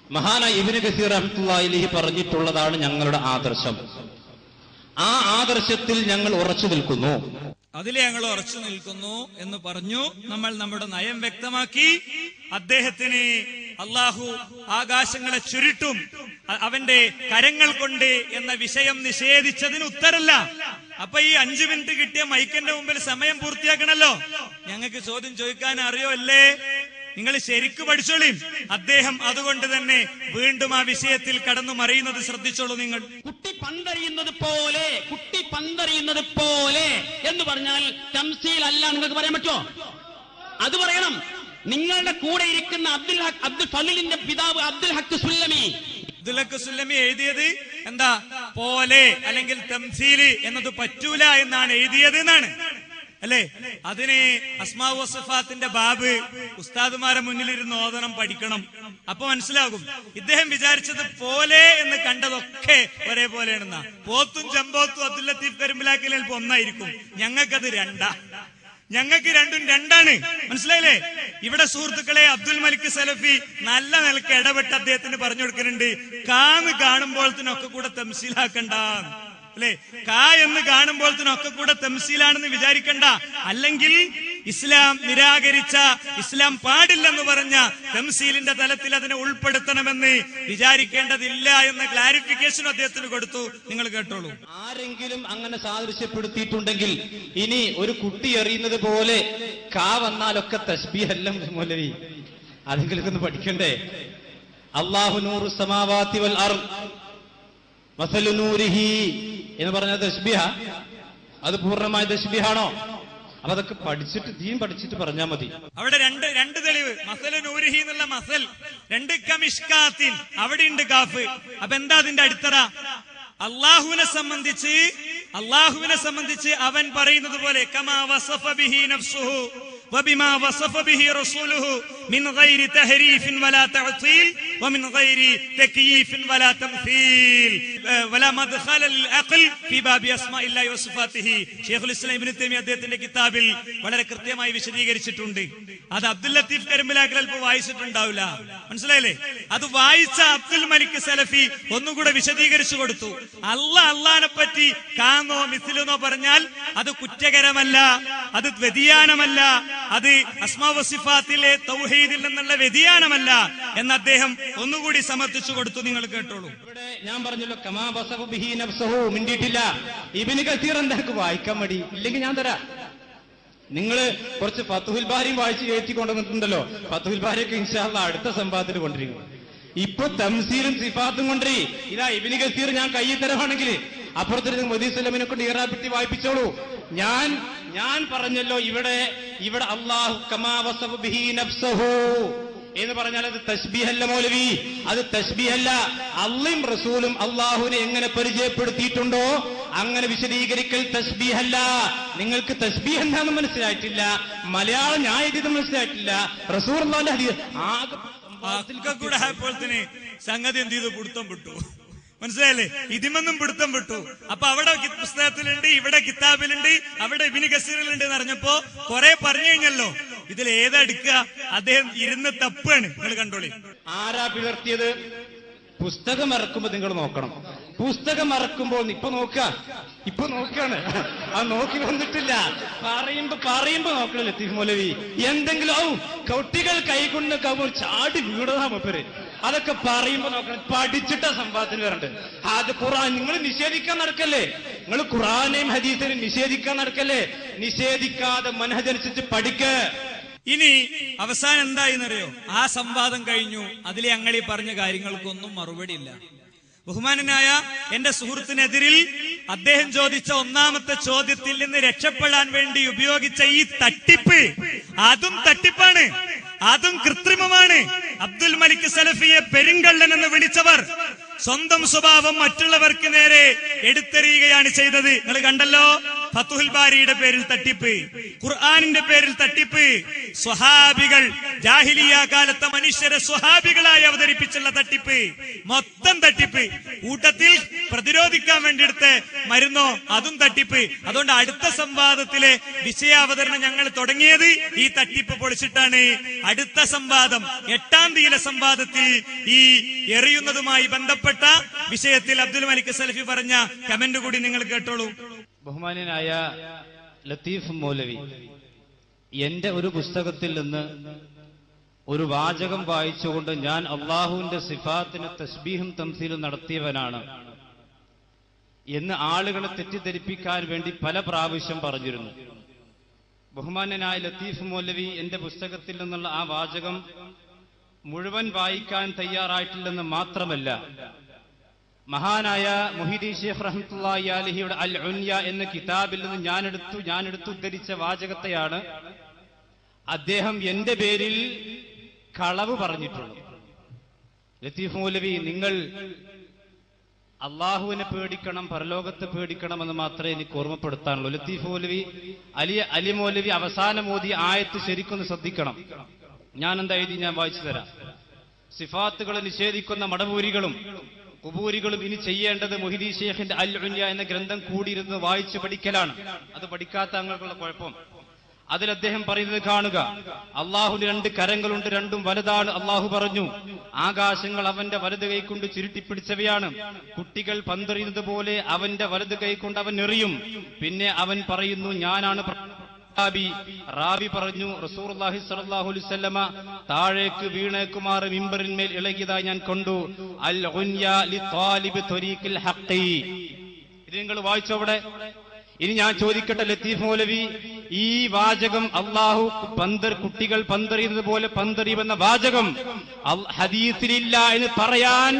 S3: മഹാനായ ഇബിന് ഗസീർ അഹമ്മത്തുല്ലാഹി പറഞ്ഞിട്ടുള്ളതാണ് ഞങ്ങളുടെ ആദർശം ആ ആദർശത്തിൽ ഞങ്ങൾ ഉറച്ചു നിൽക്കുന്നു
S1: അതിൽ ഞങ്ങൾ ഉറച്ചു നിൽക്കുന്നു എന്ന് പറഞ്ഞു നമ്മൾ നമ്മുടെ നയം വ്യക്തമാക്കി അദ്ദേഹത്തിന് അള്ളാഹു ആകാശങ്ങളെ ചുരുട്ടും അ- അവന്റെ കരങ്ങൾ കൊണ്ട് എന്ന വിഷയം നിഷേധിച്ചതിന് ഉത്തരല്ല അപ്പൊ ഈ അഞ്ചു മിനിറ്റ് കിട്ടിയ മൈക്കിന്റെ മുമ്പിൽ സമയം പൂർത്തിയാക്കണല്ലോ ഞങ്ങൾക്ക് ചോദ്യം ചോദിക്കാൻ അറിയോ അല്ലേ നിങ്ങൾ ശരിക്കു പഠിച്ചോളീം അദ്ദേഹം അതുകൊണ്ട് തന്നെ വീണ്ടും ആ വിഷയത്തിൽ കടന്നു മറിയുന്നത് ശ്രദ്ധിച്ചോളൂ നിങ്ങൾ
S2: കുട്ടി പന്തറിയുന്നത് പോലെ കുട്ടി പന്തറിയുന്നത് പോലെ എന്ന് പറഞ്ഞാൽ തംസീൽ അല്ല നിങ്ങൾക്ക് പറയാൻ പറ്റുമോ അത് പറയണം നിങ്ങളുടെ കൂടെ ഇരിക്കുന്ന അബ്ദുൽ ഹക്ക് അബ്ദുൽ ഫലിലിന്റെ പിതാവ് അബ്ദുൽ ഹക്ക് സുല്ലമി
S1: അബ്ദുലക്ക് സുല്ലമി എഴുതിയത് എന്താ പോലെ അല്ലെങ്കിൽ തംസീല് എന്നത് പറ്റൂല എന്നാണ് എഴുതിയത് എന്നാണ് അല്ലേ അതിന് അസ്മാവ് വസഫാത്തിന്റെ ബാബ് ഉസ്താദുമാരെ മുന്നിലിരുന്ന് ഓതണം പഠിക്കണം അപ്പൊ മനസ്സിലാകും ഇദ്ദേഹം വിചാരിച്ചത് പോലെ എന്ന് കണ്ടതൊക്കെ ഒരേപോലെയാണെന്നാ പോത്തും ചെമ്പോത്തും അബ്ദുൽ ലത്തീഫ് കരിമ്പിലാക്കൽ ചിലപ്പോ ഒന്നായിരിക്കും ഞങ്ങൾക്കത് രണ്ടാ ഞങ്ങൾക്ക് രണ്ടും രണ്ടാണ് മനസ്സിലായില്ലേ ഇവിടെ സുഹൃത്തുക്കളെ അബ്ദുൽ മലിക് സലഫി നല്ല നിലക്ക് ഇടപെട്ട് അദ്ദേഹത്തിന് പറഞ്ഞു കൊടുക്കുന്നുണ്ട് കാന്ന് കാണുമ്പോഴത്തിനൊക്കെ കൂടെ തംസീലാക്കണ്ട അല്ലെ കാ എന്ന് കാണുമ്പോഴത്തിനൊക്കെ കൂടെ തംസീലാണെന്ന് വിചാരിക്കണ്ട അല്ലെങ്കിൽ ഇസ്ലാം നിരാകരിച്ച ഇസ്ലാം പാടില്ലെന്ന് പറഞ്ഞ തംസീലിന്റെ തലത്തിൽ അതിനെ ഉൾപ്പെടുത്തണമെന്ന് വിചാരിക്കേണ്ടതില്ല എന്ന ക്ലാരിഫിക്കേഷൻ അദ്ദേഹത്തിന് കൊടുത്തു നിങ്ങൾ കേട്ടോളൂ
S3: ആരെങ്കിലും അങ്ങനെ സാദൃശ്യപ്പെടുത്തിയിട്ടുണ്ടെങ്കിൽ ഇനി ഒരു കുട്ടി എറിയുന്നത് പോലെ കാ വന്നാലൊക്കെ തസ്ബീഹല്ല മൗലവി അതെങ്കിലും ഒന്ന് പഠിക്കണ്ടേ അള്ളാഹു നൂറു സമാവാത്തി വൽ അർ മസലു നൂരിഹി എന്ന് പറഞ്ഞ തസ്ബിഹ അത് പൂർണ്ണമായ തസ്ബിഹാണോ അപ്പൊ അതൊക്കെ പഠിച്ചിട്ട് ദീൻ പഠിച്ചിട്ട് പറഞ്ഞാൽ മതി
S1: അവിടെ രണ്ട് രണ്ട് തെളിവ് മസല നൂരിഹി എന്നുള്ള മസൽ രണ്ട് കമിഷ്കാത്തിൻ അവിടെ ഉണ്ട് കാഫ് അപ്പൊ എന്താ അതിന്റെ അടിത്തറ അള്ളാഹുവിനെ സംബന്ധിച്ച് അള്ളാഹുവിനെ സംബന്ധിച്ച് അവൻ പറയുന്നത് പോലെ കമാ വസഫ ബിഹി നഫ്സുഹു وبما وصف به رسوله من غير تحريف ولا تعطيل ومن غير تكييف ولا تمثيل آه، ولا مدخل للعقل في باب اسماء الله وصفاته ഷെയ്ഖുൽ ഇസ്ലാം ഇബ്നു തൈമിയ അദ്ദേഹത്തിന്റെ കിതാബിൽ വളരെ കൃത്യമായി വിശദീകരിച്ചിട്ടുണ്ട് അത് അബ്ദുൽ ലത്തീഫ് കരിമ്പിലാക്കൽ അല്പം വായിച്ചിട്ടുണ്ടാവില്ല മനസ്സിലായില്ലേ അത് വായിച്ച അബ്ദുൽ മലിക് സലഫി ഒന്നുകൂടെ വിശദീകരിച്ചു കൊടുത്തു അല്ല അള്ളഹാനെ പറ്റി കാന്നോ മിസിലെന്നോ പറഞ്ഞാൽ അത് കുറ്റകരമല്ല അത് വ്യതിയാനമല്ല അത് അസ്മാവസിഫാത്തിലെ തൗഹീദിൽ നിന്നുള്ള വ്യതിയാനമല്ല എന്ന് അദ്ദേഹം ഒന്നുകൂടി സമർത്ഥിച്ചു കൊടുത്തു നിങ്ങൾ കേട്ടോളൂ
S3: ഇവിടെ ഞാൻ പറഞ്ഞല്ലോ കമാ ബസഫു ബിഹി നഫ്സഹു മിണ്ടിയിട്ടില്ല ഇബിന് കസീർ എന്താക്ക് വായിക്കാൻ മടി ഇല്ലെങ്കിൽ ഞാൻ തരാം നിങ്ങൾ കുറച്ച് ഫത്തുഹുൽ ബാരിയും വായിച്ച് കയറ്റി കൊണ്ടുവന്നിട്ടുണ്ടല്ലോ ഫത്തുഹുൽ ബാരിയൊക്കെ ഇൻഷാല്ല അടുത്ത സംഭവത്തിൽ കൊണ്ടിരിക്കും ഇപ്പൊ തംസീലും സിഫാത്തും കൊണ്ടേ ഇതാ ഇബിന് കസീർ ഞാൻ കയ്യിൽ തരവാണെങ്കിൽ അപ്പുറത്തിരുന്ന് മൊദീ സ്വലമിനെ കൊണ്ട് ഇറാപ്പിറ്റി വായിപ്പിച്ചോളൂ ഞാൻ ഞാൻ പറഞ്ഞല്ലോ ഇവിടെ ഇവിടെ അള്ളാഹു കമാ വസഫു ബിഹി നഫ്സഹു എന്ന് പറഞ്ഞാൽ അത് തസ്ബീഹല്ല മൗലവി അത് തസ്ബീഹല്ല അള്ളയും റസൂലും അള്ളാഹുവിനെ എങ്ങനെ പരിചയപ്പെടുത്തിയിട്ടുണ്ടോ അങ്ങനെ വിശദീകരിക്കൽ തസ്ബീഹല്ല നിങ്ങൾക്ക് തസ്ബീഹ് എന്താണെന്ന് മനസ്സിലായിട്ടില്ല മലയാളം ഞാൻ എഴുതിയത് മനസ്സിലായിട്ടില്ല റസൂർ അള്ളാഹിന്റെ ഹദീസ് ആകെ
S1: ഒക്കെ കൂടെ ആയപ്പോഴത്തിന് സംഗതി എന്ത് ചെയ്തു പിടുത്തം വിട്ടു മനസ്സിലായില്ലേ ഇതിമൊന്നും പിടുത്തം വിട്ടു അപ്പൊ അവിടെ കി- പുസ്തകത്തിലുണ്ട് ഇവിടെ കിതാബിലുണ്ട് അവിടെ ഇബിന് കസീറിലുണ്ട് എന്ന് അറിഞ്ഞപ്പോ കുറെ പറഞ്ഞു കഴിഞ്ഞല്ലോ ഇതിൽ ഏതാ എടുക്കുക അദ്ദേഹം ഇരുന്ന് തപ്പാണ് നിങ്ങൾ കണ്ടോളി
S3: ആരാ പിളർത്തിയത് പുസ്തകം ഇറക്കുമ്പോ നിങ്ങൾ നോക്കണം പുസ്തകം ഇറക്കുമ്പോൾ ഇപ്പൊ നോക്കുക ഇപ്പൊ നോക്കാണ് ആ നോക്കി വന്നിട്ടില്ല പറയുമ്പോ പറയുമ്പോ നോക്കണം ലത്തീഫ് മൗലവി എന്തെങ്കിലും ഔ കുട്ടികൾ കൈകൊണ്ട് കമ്പോൾ ചാടി വീടതാ മൂപ്പര് അതൊക്കെ പറയുമ്പോ നോക്കണം പഠിച്ചിട്ട സംഭവത്തിന് വരണ്ട് അത് ഖുറാൻ നിങ്ങൾ നിഷേധിക്കാൻ നടക്കല്ലേ നിങ്ങൾ ഖുറാനെയും ഹദീസിനെയും നിഷേധിക്കാൻ നടക്കല്ലേ നിഷേധിക്കാതെ മനഹജനുസരിച്ച് പഠിക്ക
S1: ഇനി അവസാനം എന്തായിന്നറിയോ ആ സംവാദം കഴിഞ്ഞു അതിൽ ഞങ്ങൾ ഈ പറഞ്ഞ കാര്യങ്ങൾക്കൊന്നും മറുപടിയില്ല ബഹുമാനനായ എന്റെ സുഹൃത്തിനെതിരിൽ അദ്ദേഹം ചോദിച്ച ഒന്നാമത്തെ ചോദ്യത്തിൽ നിന്ന് രക്ഷപ്പെടാൻ വേണ്ടി ഉപയോഗിച്ച ഈ തട്ടിപ്പ് അതും തട്ടിപ്പാണ് അതും കൃത്രിമമാണ് അബ്ദുൽ മലിക് സലഫിയെ പെരുങ്കള്ളൻ എന്ന് വിളിച്ചവർ സ്വന്തം സ്വഭാവം മറ്റുള്ളവർക്ക് നേരെ എടുത്തെറിയുകയാണ് ചെയ്തത് നിങ്ങൾ കണ്ടല്ലോ ഫത്തുൽ ബാരിയുടെ പേരിൽ തട്ടിപ്പ് ഖുർആാനിന്റെ പേരിൽ തട്ടിപ്പ് സ്വഹാബികൾ ജാഹിലിയ കാലത്തെ മനുഷ്യരെ സ്വഹാബികളായി അവതരിപ്പിച്ചുള്ള തട്ടിപ്പ് മൊത്തം മൊത്തം തട്ടിപ്പ് കൂട്ടത്തിൽ പ്രതിരോധിക്കാൻ വേണ്ടി എടുത്ത് മരുന്നോ അതും തട്ടിപ്പ് അതുകൊണ്ട് അടുത്ത സംവാദത്തിലെ വിഷയാവതരണം ഞങ്ങൾ തുടങ്ങിയത് ഈ തട്ടിപ്പ് പൊളിച്ചിട്ടാണ് അടുത്ത സംവാദം എട്ടാം തീയതി സംവാദത്തിൽ ഈ എറിയുന്നതുമായി ബന്ധപ്പെട്ട വിഷയത്തിൽ അബ്ദുൽ മലിക് സലഫി പറഞ്ഞ കമന്റ് കൂടി നിങ്ങൾ കേട്ടോളൂ
S3: ബഹുമാന്യനായ ലത്തീഫ് മൗലവി എന്റെ ഒരു പുസ്തകത്തിൽ നിന്ന് ഒരു വാചകം വായിച്ചുകൊണ്ട് ഞാൻ അള്ളാഹുവിന്റെ സിഫാത്തിന് തസ്ബീഹും തംസീലും നടത്തിയവനാണ് എന്ന് ആളുകളെ തെറ്റിദ്ധരിപ്പിക്കാൻ വേണ്ടി പല പ്രാവശ്യം പറഞ്ഞിരുന്നു ബഹുമാന്യനായ ലത്തീഫ് മൗലവി എന്റെ പുസ്തകത്തിൽ നിന്നുള്ള ആ വാചകം മുഴുവൻ വായിക്കാൻ തയ്യാറായിട്ടില്ലെന്ന് മാത്രമല്ല മഹാനായ മുഹിദി ഷെയ്ഖ് റഹ്മത്തുള്ളാഹി അലഹിയുടെ അൽ ഉൻയ എന്ന കിതാബിൽ നിന്ന് ഞാൻ എടുത്തു ഞാൻ എടുത്തു ഉദ്ധരിച്ച വാചകത്തെയാണ് അദ്ദേഹം എന്റെ പേരിൽ കളവ് പറഞ്ഞിട്ടുള്ളത് ലത്തീഫ് മൗലവി നിങ്ങൾ അള്ളാഹുവിനെ പേടിക്കണം പരലോകത്തെ പേടിക്കണം എന്ന് മാത്രമേ എനിക്ക് ഓർമ്മപ്പെടുത്താനുള്ളൂ ലത്തീഫ് മൗലവി അലി അലി മൗലവി അവസാനം മോദി ആയത്ത് ശരിക്കൊന്ന് ശ്രദ്ധിക്കണം ഞാൻ എന്താ എഴുതി ഞാൻ വായിച്ചു തരാം സിഫാത്തുകളെ നിഷേധിക്കുന്ന മടപൂരികളും കുബൂരികളും ഇനി ചെയ്യേണ്ടത് മൊഹിദി ഷേഖിന്റെ അൽ ഉന്യ എന്ന ഗ്രന്ഥം കൂടിയിരുന്ന് വായിച്ചു പഠിക്കലാണ് അത് പഠിക്കാത്ത അങ്ങൾക്കുള്ള കുഴപ്പം അതിൽ അദ്ദേഹം പറയുന്നത് കാണുക അള്ളാഹുവിന് രണ്ട് കരങ്ങളുണ്ട് രണ്ടും വലുതാണ് അള്ളാഹു പറഞ്ഞു ആകാശങ്ങൾ അവന്റെ വലത് കൈ കൊണ്ട് ചുരുട്ടിപ്പിടിച്ചവയാണ് കുട്ടികൾ പന്തെറിയുന്നത് പോലെ അവന്റെ വലത് കൈ കൊണ്ട് അവൻ എറിയും പിന്നെ അവൻ പറയുന്നു ഞാനാണ് പ്ര- റാബി റാബി പറഞ്ഞു റസൂർഹി സലാഹു അലൈവല്ലമ താഴേക്ക് വീണേക്കുമാർ മിമ്പറിന്മേൽ ഇളകിയതായി ഞാൻ കണ്ടു അൽ ഉന്യ ലി ത്വാലിബ് ത്വരീഖിൽ ഹഖി. ഇത് നിങ്ങൾ വായിച്ചവിടെ ഇനി ഞാൻ ചോദിക്കട്ടെ ലത്തീഫ് മൗലവി ഈ വാചകം അള്ളാഹു പന്തർ കുട്ടികൾ പന്തെറിയുന്നത് പോലെ പന്തെറിയുമെന്ന വാചകം അൽ- ഹദീസിലില്ല എന്ന് പറയാൻ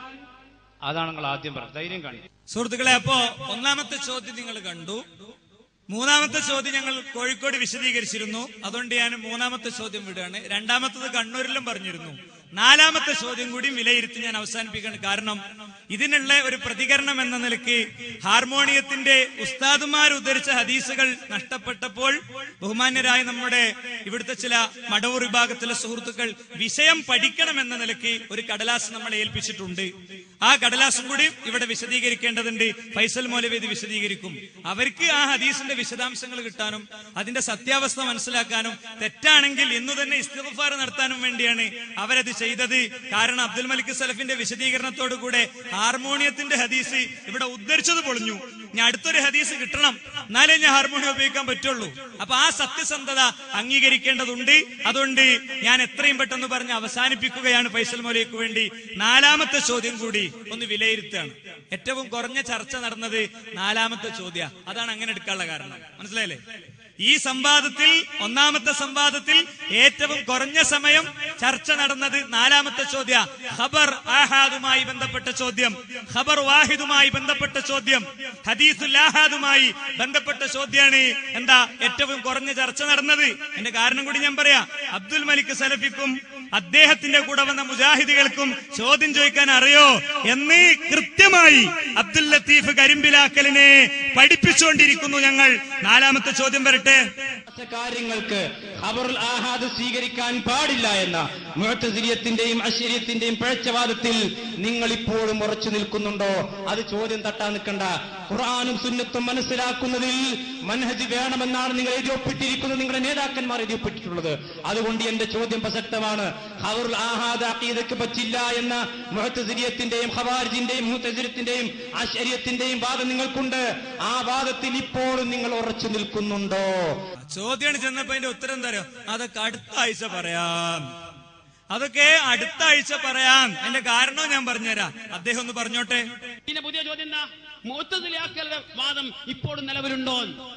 S3: അതാണ് നിങ്ങൾ ആദ്യം പറഞ്ഞത് ധൈര്യം കാണി
S1: സുഹൃത്തുക്കളെ അപ്പോ ഒന്നാമത്തെ ചോദ്യം നിങ്ങൾ കണ്ടു മൂന്നാമത്തെ ചോദ്യം ഞങ്ങൾ കോഴിക്കോട് വിശദീകരിച്ചിരുന്നു അതുകൊണ്ട് ഞാൻ മൂന്നാമത്തെ ചോദ്യം വിടുകയാണ് രണ്ടാമത്തത് കണ്ണൂരിലും പറഞ്ഞിരുന്നു നാലാമത്തെ ചോദ്യം കൂടി വിലയിരുത്തി ഞാൻ അവസാനിപ്പിക്കുകയാണ് കാരണം ഇതിനുള്ള ഒരു പ്രതികരണം എന്ന നിലയ്ക്ക് ഹാർമോണിയത്തിന്റെ ഉസ്താദുമാർ ഉദ്ധരിച്ച ഹദീസുകൾ നഷ്ടപ്പെട്ടപ്പോൾ ബഹുമാന്യരായ നമ്മുടെ ഇവിടുത്തെ ചില മടവൂർ വിഭാഗത്തിലെ സുഹൃത്തുക്കൾ വിഷയം പഠിക്കണം എന്ന നിലയ്ക്ക് ഒരു കടലാസ് നമ്മളെ ഏൽപ്പിച്ചിട്ടുണ്ട് ആ കടലാസും കൂടി ഇവിടെ വിശദീകരിക്കേണ്ടതുണ്ട് ഫൈസൽ മൗലവി ഇത് വിശദീകരിക്കും അവർക്ക് ആ ഹദീസിന്റെ വിശദാംശങ്ങൾ കിട്ടാനും അതിന്റെ സത്യാവസ്ഥ മനസ്സിലാക്കാനും തെറ്റാണെങ്കിൽ ഇന്നു തന്നെ ഇസ്തിഫാർ നടത്താനും വേണ്ടിയാണ് അവരത് ചെയ്തത് കാരണം അബ്ദുൽ മലിക് സലഫിന്റെ വിശദീകരണത്തോടു കൂടെ ഹാർമോണിയത്തിന്റെ ഹദീസ് ഇവിടെ ഉദ്ധരിച്ചത് പൊളിഞ്ഞു ഞാൻ അടുത്തൊരു ഹദീസ് കിട്ടണം എന്നാലേ ഞാൻ ഹാർമോണിയം ഉപയോഗിക്കാൻ പറ്റുള്ളൂ അപ്പൊ ആ സത്യസന്ധത അംഗീകരിക്കേണ്ടതുണ്ട് അതുകൊണ്ട് ഞാൻ എത്രയും പെട്ടെന്ന് പറഞ്ഞ് അവസാനിപ്പിക്കുകയാണ് ഫൈസൽ മൗലയ്ക്ക് വേണ്ടി നാലാമത്തെ ചോദ്യം കൂടി ഒന്ന് വിലയിരുത്തുകയാണ് ഏറ്റവും കുറഞ്ഞ ചർച്ച നടന്നത് നാലാമത്തെ ചോദ്യ അതാണ് അങ്ങനെ എടുക്കാനുള്ള കാരണം മനസ്സിലായില്ലേ ഈ സംവാദത്തിൽ ഒന്നാമത്തെ സംവാദത്തിൽ ഏറ്റവും കുറഞ്ഞ സമയം ചർച്ച നടന്നത് നാലാമത്തെ ചോദ്യ ഖബർ ആഹാദുമായി ബന്ധപ്പെട്ട ചോദ്യം ഖബർ വാഹിദുമായി ബന്ധപ്പെട്ട ചോദ്യം ഹദീസുൽ ആഹാദുമായി ബന്ധപ്പെട്ട ചോദ്യമാണ് എന്താ ഏറ്റവും കുറഞ്ഞ ചർച്ച നടന്നത് എന്റെ കാരണം കൂടി ഞാൻ പറയാം അബ്ദുൽ മലിക് സലഫിക്കും അദ്ദേഹത്തിന്റെ കൂടെ വന്ന മുജാഹിദികൾക്കും ചോദ്യം ചോദിക്കാൻ അറിയോ എന്ന് കൃത്യമായി അബ്ദുൽ ലത്തീഫ് കരിമ്പിലാക്കലിനെ പഠിപ്പിച്ചുകൊണ്ടിരിക്കുന്നു ഞങ്ങൾ നാലാമത്തെ ചോദ്യം വരട്ടെ
S3: കാര്യങ്ങൾക്ക് ഖബറുൽ ആഹാദ് സ്വീകരിക്കാൻ പാടില്ല എന്ന മുഴത്തസിരിയത്തിന്റെയും അശ്വര്യത്തിന്റെയും പിഴച്ചവാദത്തിൽ നിങ്ങൾ ഇപ്പോഴും ഉറച്ചു നിൽക്കുന്നുണ്ടോ അത് ചോദ്യം തട്ടാൻ നിൽക്കണ്ട ഖുർആാനും സുന്നത്തും മനസ്സിലാക്കുന്നതിൽ മനഹജ് വേണമെന്നാണ് നിങ്ങൾ എഴുതിയൊപ്പിട്ടിരിക്കുന്നത് നിങ്ങളുടെ നേതാക്കന്മാർ എഴുതിയൊപ്പിട്ടിട്ടുള്ളത് അതുകൊണ്ട് എന്റെ ചോദ്യം പ്രസക്തമാണ് ഖബറുൽ ആഹാദ് അഖീദക്ക് പറ്റില്ല എന്ന മുഴത്തസിരിയത്തിന്റെയും ഖവാരിജിന്റെയും മുഹത്തസിരത്തിന്റെയും അശ്വര്യത്തിന്റെയും വാദം നിങ്ങൾക്കുണ്ട് ആ വാദത്തിൽ ഇപ്പോഴും നിങ്ങൾ ഉറച്ചു നിൽക്കുന്നുണ്ടോ
S1: ചോദ്യം ചെന്നപ്പോ അതിന്റെ ഉത്തരം തരോ അതൊക്കെ അടുത്ത ആഴ്ച പറയാം അതൊക്കെ അടുത്ത ആഴ്ച പറയാം അതിന്റെ കാരണവും ഞാൻ പറഞ്ഞുതരാം അദ്ദേഹം ഒന്ന് പറഞ്ഞോട്ടെ
S2: പിന്നെ പുതിയ ചോദ്യം എന്താ മുത്തസിലാക്കളുടെ വാദം ഇപ്പോഴും നിലവിലുണ്ടോ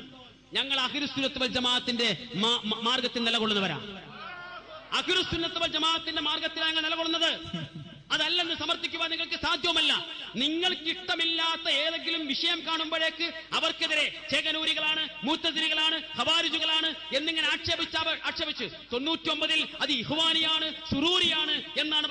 S2: ഞങ്ങൾ അഖിരുസുന്നത്ത് വൽ ജമാഅത്തിന്റെ മാ- മാ- മാർഗത്തിൽ നിലകൊള്ളുന്നവരാ അഖിരുസുന്നത്ത് വൽ ജമാഅത്തിന്റെ മാർഗത്തിലാണ് ഞങ്ങൾ നിലകൊള്ളുന്നത് അതല്ലെന്ന് സമർത്ഥിക്കുവാൻ നിങ്ങൾക്ക് സാധ്യമല്ല നിങ്ങൾക്ക് ഇഷ്ടമില്ലാത്ത ഏതെങ്കിലും വിഷയം കാണുമ്പോഴേക്ക് അവർക്കെതിരെ ചേകനൂരികളാണ് മൂത്തതിരികളാണ് ഹവാരിജുകളാണ് എന്നിങ്ങനെ ആക്ഷേപിച്ച ആക്ഷേപിച്ച് തൊണ്ണൂറ്റി ഒമ്പതിൽ അത് ഇഹ്വാനിയാണ് സുറൂരിയാണ് എന്നാണ് പറഞ്ഞിരുന്നെങ്കിൽ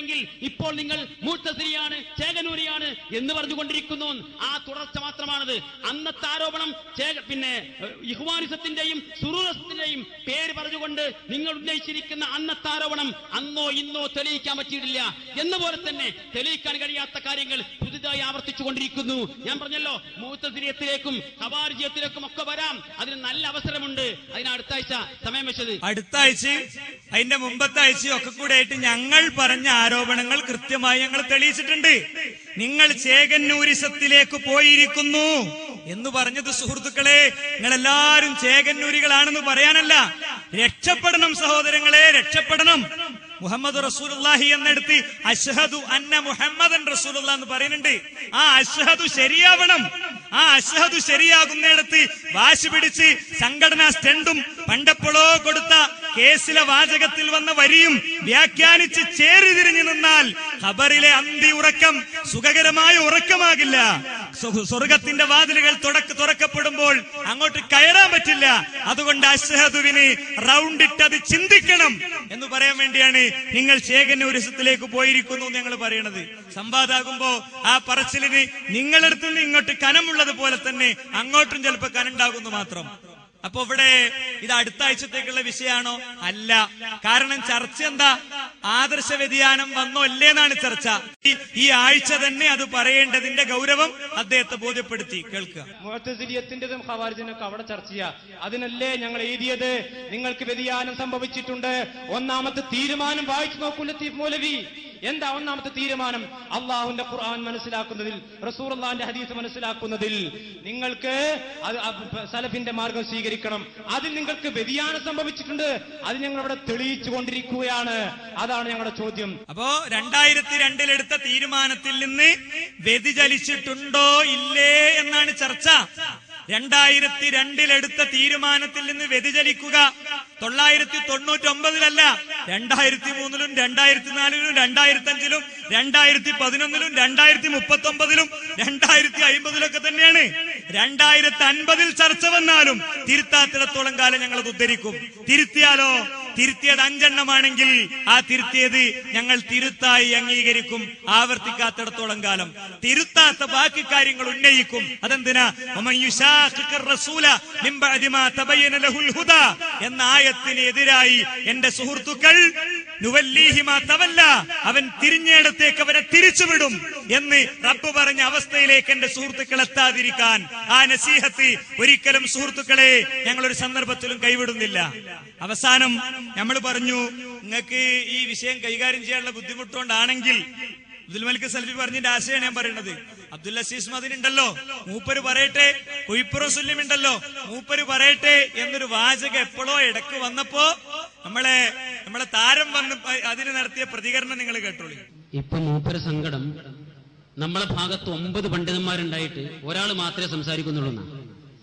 S2: അല്ലെങ്കിൽ ഇപ്പോൾ നിങ്ങൾ മൂത്തസിരിയാണ് ചേകനൂരിയാണ് എന്ന് പറഞ്ഞുകൊണ്ടിരിക്കുന്നു ആ തുടർച്ച മാത്രമാണത് അന്നത്തെ ആരോപണം ചേക- പിന്നെ ഏഹ്, ഇഹ്വാനിസത്തിന്റെയും സുറൂറസത്തിന്റെയും പേര് പറഞ്ഞുകൊണ്ട് നിങ്ങൾ ഉന്നയിച്ചിരിക്കുന്ന അന്നത്തെ ആരോപണം അന്നോ ഇന്നോ തെളിയിക്കാൻ പറ്റിയിട്ടില്ല എന്നപോലെ തന്നെ തെളിയിക്കാൻ കഴിയാത്ത കാര്യങ്ങൾ പുതുതായി ആവർത്തിച്ചു കൊണ്ടിരിക്കുന്നു ഞാൻ പറഞ്ഞല്ലോ മൂത്തസിരിയത്തിലേക്കും ഹവാർജിയത്തിലേക്കും ഒക്കെ വരാം അതിന് നല്ല അവസരമുണ്ട് അതിന് അടുത്ത ആഴ്ച സമയം വെച്ചത്
S1: അടുത്ത ആഴ്ചയും അതിന്റെ മുമ്പത്തെ ആഴ്ചയും ഒക്കെ കൂടെ ആയിട്ട് ഞങ്ങൾ പറഞ്ഞ ആരോപണങ്ങൾ കൃത്യമായി ഞങ്ങൾ തെളിയിച്ചിട്ടുണ്ട് നിങ്ങൾ ചേകന്നൂരിസത്തിലേക്ക് പോയിരിക്കുന്നു എന്ന് പറഞ്ഞത് സുഹൃത്തുക്കളെ നിങ്ങൾ എല്ലാവരും ചേകന്നൂരികളാണെന്ന് പറയാനല്ല രക്ഷപ്പെടണം സഹോദരങ്ങളെ രക്ഷപ്പെടണം മുഹമ്മദ് റസൂലുള്ളാഹി എന്നെടുത്ത് അഷ്ഹദു അന്ന മുഹമ്മദൻ റസൂലുള്ള എന്ന് പറയുന്നുണ്ട് ആ അഷ്ഹദു ശരിയാവണം ആ അഷ്ഹദു ശരിയാകുന്നിടത്ത് വാശി പിടിച്ച് സംഘടനാ സ്റ്റണ്ടും പണ്ടപ്പോഴോ കൊടുത്ത കേസിലെ വാചകത്തിൽ വന്ന വരിയും വ്യാഖ്യാനിച്ച് ചേരി തിരിഞ്ഞു നിന്നാൽ ഖബറിലെ അന്തി ഉറക്കം സുഖകരമായ ഉറക്കമാകില്ല സ്വ- സ്വർഗത്തിന്റെ വാതിലുകൾ തുടക്ക തുറക്കപ്പെടുമ്പോൾ അങ്ങോട്ട് കയറാൻ പറ്റില്ല അതുകൊണ്ട് അഷ്ഹദുവിന് റൗണ്ട് ഇട്ട് അത് ചിന്തിക്കണം എന്ന് പറയാൻ വേണ്ടിയാണ് നിങ്ങൾ ചേകന്നൂരസത്തിലേക്ക് പോയിരിക്കുന്നു എന്ന് ഞങ്ങൾ പറയണത് സംവാദാകുമ്പോ ആ പറച്ചിലിന് നിങ്ങളടുത്ത് നിന്ന് ഇങ്ങോട്ട് കനമുള്ളത് പോലെ തന്നെ അങ്ങോട്ടും ചിലപ്പോ കനുണ്ടാകുന്നു മാത്രം അപ്പൊ ഇവിടെ ഇത് അടുത്ത ആഴ്ചത്തേക്കുള്ള വിഷയമാണോ അല്ല കാരണം ചർച്ച എന്താ ആദർശ വ്യതിയാനം വന്നോ അല്ലേന്നാണ് ചർച്ച ഈ- ഈ ആഴ്ച തന്നെ അത് പറയേണ്ടതിന്റെ ഗൗരവം അദ്ദേഹത്തെ ബോധ്യപ്പെടുത്തി കേൾക്കുക
S3: മുഹത്തസിലിയത്തിന്റെതും ഖവാരിജിനൊക്കെ അവിടെ ചർച്ച ചെയ്യാം അതിനല്ലേ ഞങ്ങൾ എഴുതിയത് നിങ്ങൾക്ക് വ്യതിയാനം സംഭവിച്ചിട്ടുണ്ട് ഒന്നാമത്തെ തീരുമാനം വായിച്ചു നോക്കൂ ലത്തീഫ് മൗലവി എന്താ ഒന്നാമത്തെ തീരുമാനം അള്ളാഹുന്റെ ഖുർആൻ മനസ്സിലാക്കുന്നതിൽ റസൂർ അള്ളാഹിന്റെ ഹദീസ് മനസ്സിലാക്കുന്നതിൽ നിങ്ങൾക്ക് അത് അ- സലഫിന്റെ മാർഗം സ്വീകരിക്കണം അതിൽ നിങ്ങൾക്ക് വ്യതിയാനം സംഭവിച്ചിട്ടുണ്ട് അത് ഞങ്ങൾ ഇവിടെ തെളിയിച്ചു കൊണ്ടിരിക്കുകയാണ് അതാണ് ഞങ്ങളുടെ ചോദ്യം
S1: അപ്പോ രണ്ടായിരത്തി രണ്ടിലെടുത്ത തീരുമാനത്തിൽ നിന്ന് വ്യതിചലിച്ചിട്ടുണ്ടോ ഇല്ലേ എന്നാണ് ചർച്ച രണ്ടായിരത്തി രണ്ടിലെടുത്ത തീരുമാനത്തിൽ നിന്ന് വ്യതിചലിക്കുക തൊള്ളായിരത്തി തൊണ്ണൂറ്റി ഒമ്പതിലല്ല രണ്ടായിരത്തി മൂന്നിലും രണ്ടായിരത്തി നാലിലും രണ്ടായിരത്തി അഞ്ചിലും രണ്ടായിരത്തി പതിനൊന്നിലും രണ്ടായിരത്തി മുപ്പത്തി ഒമ്പതിലും രണ്ടായിരത്തി അയിമ്പതിലൊക്കെ തന്നെയാണ് രണ്ടായിരത്തി അൻപതിൽ ചർച്ച വന്നാലും തിരുത്താത്തിടത്തോളം കാലം ഞങ്ങൾ അത് ഉദ്ധരിക്കും തിരുത്തിയാലോ തിരുത്തിയത് അഞ്ചെണ്ണമാണെങ്കിൽ ആ തിരുത്തിയത് ഞങ്ങൾ തിരുത്തായി അംഗീകരിക്കും ആവർത്തിക്കാത്തിടത്തോളം കാലം തിരുത്താത്ത ബാക്കി കാര്യങ്ങൾ ഉന്നയിക്കും അതെന്തിനാ വമൻ യുശാഖിഖിർ റസൂല മിൻ ബഅദി മാ തബയ്യന ലഹുൽ ഹുദാ എന്ന ആയത്തിന് എതിരായി എന്റെ സുഹൃത്തുക്കൾ നുവല്ലീഹി മാ തവല്ല അവൻ തിരിഞ്ഞയിടത്തേക്ക് അവനെ തിരിച്ചുവിടും എന്ന് റബ്ബ് പറഞ്ഞ അവസ്ഥയിലേക്ക് എന്റെ സുഹൃത്തുക്കൾ എത്താതിരിക്കാൻ ആ നസീഹത്ത് ഒരിക്കലും സുഹൃത്തുക്കളെ ഞങ്ങൾ ഒരു സന്ദർഭത്തിലും കൈവിടുന്നില്ല അവസാനം നമ്മൾ പറഞ്ഞു നിങ്ങൾക്ക് ഈ വിഷയം കൈകാര്യം ചെയ്യാനുള്ള ബുദ്ധിമുട്ടുകൊണ്ടാണെങ്കിൽ അബ്ദുൽ മലിക് സൽഫി പറഞ്ഞതിന്റെ ആശയമാണ് ഞാൻ പറയുന്നത് അബ്ദുൽ അസീസ് മദിനുണ്ടല്ലോ മൂപ്പര് പറയട്ടെ കുയിപ്പുറം സുല്യം ഉണ്ടല്ലോ മൂപ്പര് പറയട്ടെ എന്നൊരു വാചകം എപ്പോഴോ ഇടക്ക് വന്നപ്പോ നമ്മളെ നമ്മളെ താരം വന്ന് അതിന് നടത്തിയ പ്രതികരണം നിങ്ങൾ കേട്ടോളൂ
S2: ഇപ്പൊ മൂപ്പര സങ്കടം നമ്മളെ ഭാഗത്ത് ഒമ്പത് പണ്ഡിതന്മാരുണ്ടായിട്ട് ഒരാൾ മാത്രമേ സംസാരിക്കുന്നുള്ളൂ എന്നാ.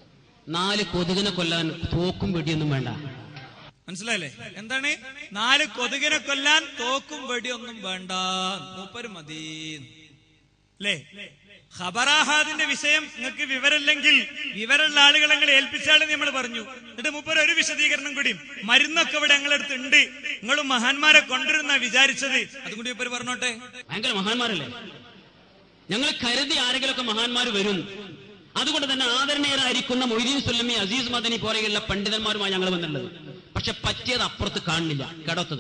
S2: നാല് കൊതുകിനെ കൊല്ലാൻ തോക്കും വെടിയൊന്നും വേണ്ട
S1: മനസ്സിലായില്ലേ എന്താണ് നാല് കൊതുകിനെ കൊല്ലാൻ തോക്കും വെടിയൊന്നും വേണ്ട മൂപ്പര് മതി അല്ലേ ഖബറാഹാദിന്റെ വിഷയം നിങ്ങൾക്ക് വിവരമില്ലെങ്കിൽ വിവരമുള്ള ആളുകളെ നിങ്ങൾ ഏൽപ്പിച്ചാളെന്ന് നമ്മൾ പറഞ്ഞു എന്നിട്ട് മൂപ്പര് ഒരു വിശദീകരണം കൂടി മരുന്നൊക്കെ ഇവിടെ ഞങ്ങളടുത്ത് ഉണ്ട് നിങ്ങളും മഹാന്മാരെ കൊണ്ടുവരുന്ന വിചാരിച്ചത് അതും കൂടി മൂപ്പര് പറഞ്ഞോട്ടെ
S2: ഭയങ്കര മഹാന്മാരല്ലേ ഞങ്ങൾ കരുതി ആരെങ്കിലുമൊക്കെ മഹാന്മാർ വരും അതുകൊണ്ട് തന്നെ ആദരണീയരായിരിക്കുന്ന മൊയ്തീൻ സുല്ലമി അസീസ് മദനി പോലെയുള്ള പണ്ഡിതന്മാരുമായി ഞങ്ങൾ വന്നിട്ടുള്ളത് പക്ഷെ പറ്റിയത് അപ്പുറത്ത് കാണുന്നില്ല കടത്തത്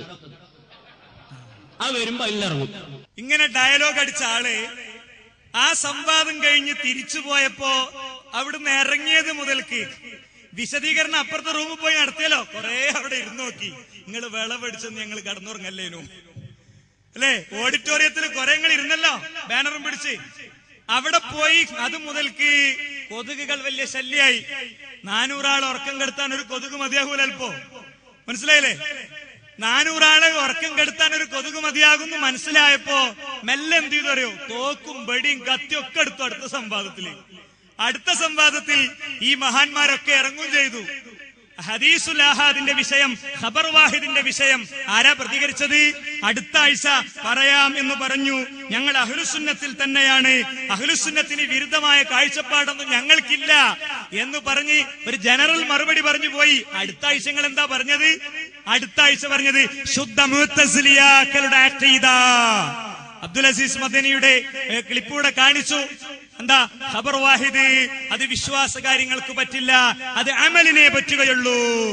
S2: ആ വരുമ്പോ അതിലിറങ്ങും
S1: ഇങ്ങനെ ഡയലോഗ് അടിച്ച ആള് ആ സംവാദം കഴിഞ്ഞ് തിരിച്ചു പോയപ്പോ അവിടുന്ന് ഇറങ്ങിയത് മുതൽക്ക് വിശദീകരണം അപ്പുറത്തെ റൂമിൽ പോയി നടത്തിയല്ലോ കൊറേ അവിടെ ഇരുന്ന് നോക്കി നിങ്ങൾ വിളവടിച്ചെന്ന് ഞങ്ങൾ കടന്നുറങ്ങല്ലേനു അല്ലേ ഓഡിറ്റോറിയത്തിൽ കുറെ ഞങ്ങൾ ഇരുന്നല്ലോ ബാനറും പിടിച്ച് അവിടെ പോയി അത് മുതൽക്ക് കൊതുകുകൾ വലിയ ശല്യായി നാനൂറാൾ ഉറക്കം കെടുത്താൻ ഒരു കൊതുക് മതിയാകൂല അല്പോ മനസ്സിലായില്ലേ നാനൂറാളെ ഉറക്കം കെടുത്താൻ ഒരു കൊതുക് മതിയാകുന്നു മനസ്സിലായപ്പോ മെല്ലെ എന്ത് ചെയ്തു അറിയോ തോക്കും ബടിയും കത്തിയും ഒക്കെ എടുത്തു അടുത്ത സംവാദത്തില് അടുത്ത സംവാദത്തിൽ ഈ മഹാന്മാരൊക്കെ ഇറങ്ങും ചെയ്തു ഹദീസുൽ ആഹാദിന്റെ വിഷയം ഖബർ വാഹിദിന്റെ വിഷയം ആരാ പ്രതികരിച്ചത് അടുത്ത ആഴ്ച പറയാം എന്ന് പറഞ്ഞു ഞങ്ങൾ അഹ്ലുസുന്നത്തിൽ തന്നെയാണ് അഹ്ലുസുന്നത്തിന് വിരുദ്ധമായ കാഴ്ചപ്പാടൊന്നും ഞങ്ങൾക്കില്ല എന്ന് പറഞ്ഞ് ഒരു ജനറൽ മറുപടി പറഞ്ഞു പോയി അടുത്ത ആഴ്ച നിങ്ങൾ എന്താ പറഞ്ഞത്
S4: അടുത്ത ആഴ്ച പറഞ്ഞത് ശുദ്ധ മുത്തസ്ലിയാക്കളുടെ അഖീദ അബ്ദുൽ അസീസ് മദനിയുടെ ഏഹ്, ക്ലിപ്പൂടെ കാണിച്ചു എന്താ ഖബർ വാഹിദ് അത് വിശ്വാസ കാര്യങ്ങൾക്ക് പറ്റില്ല അത് അമലിനെ പറ്റുകയുള്ളൂ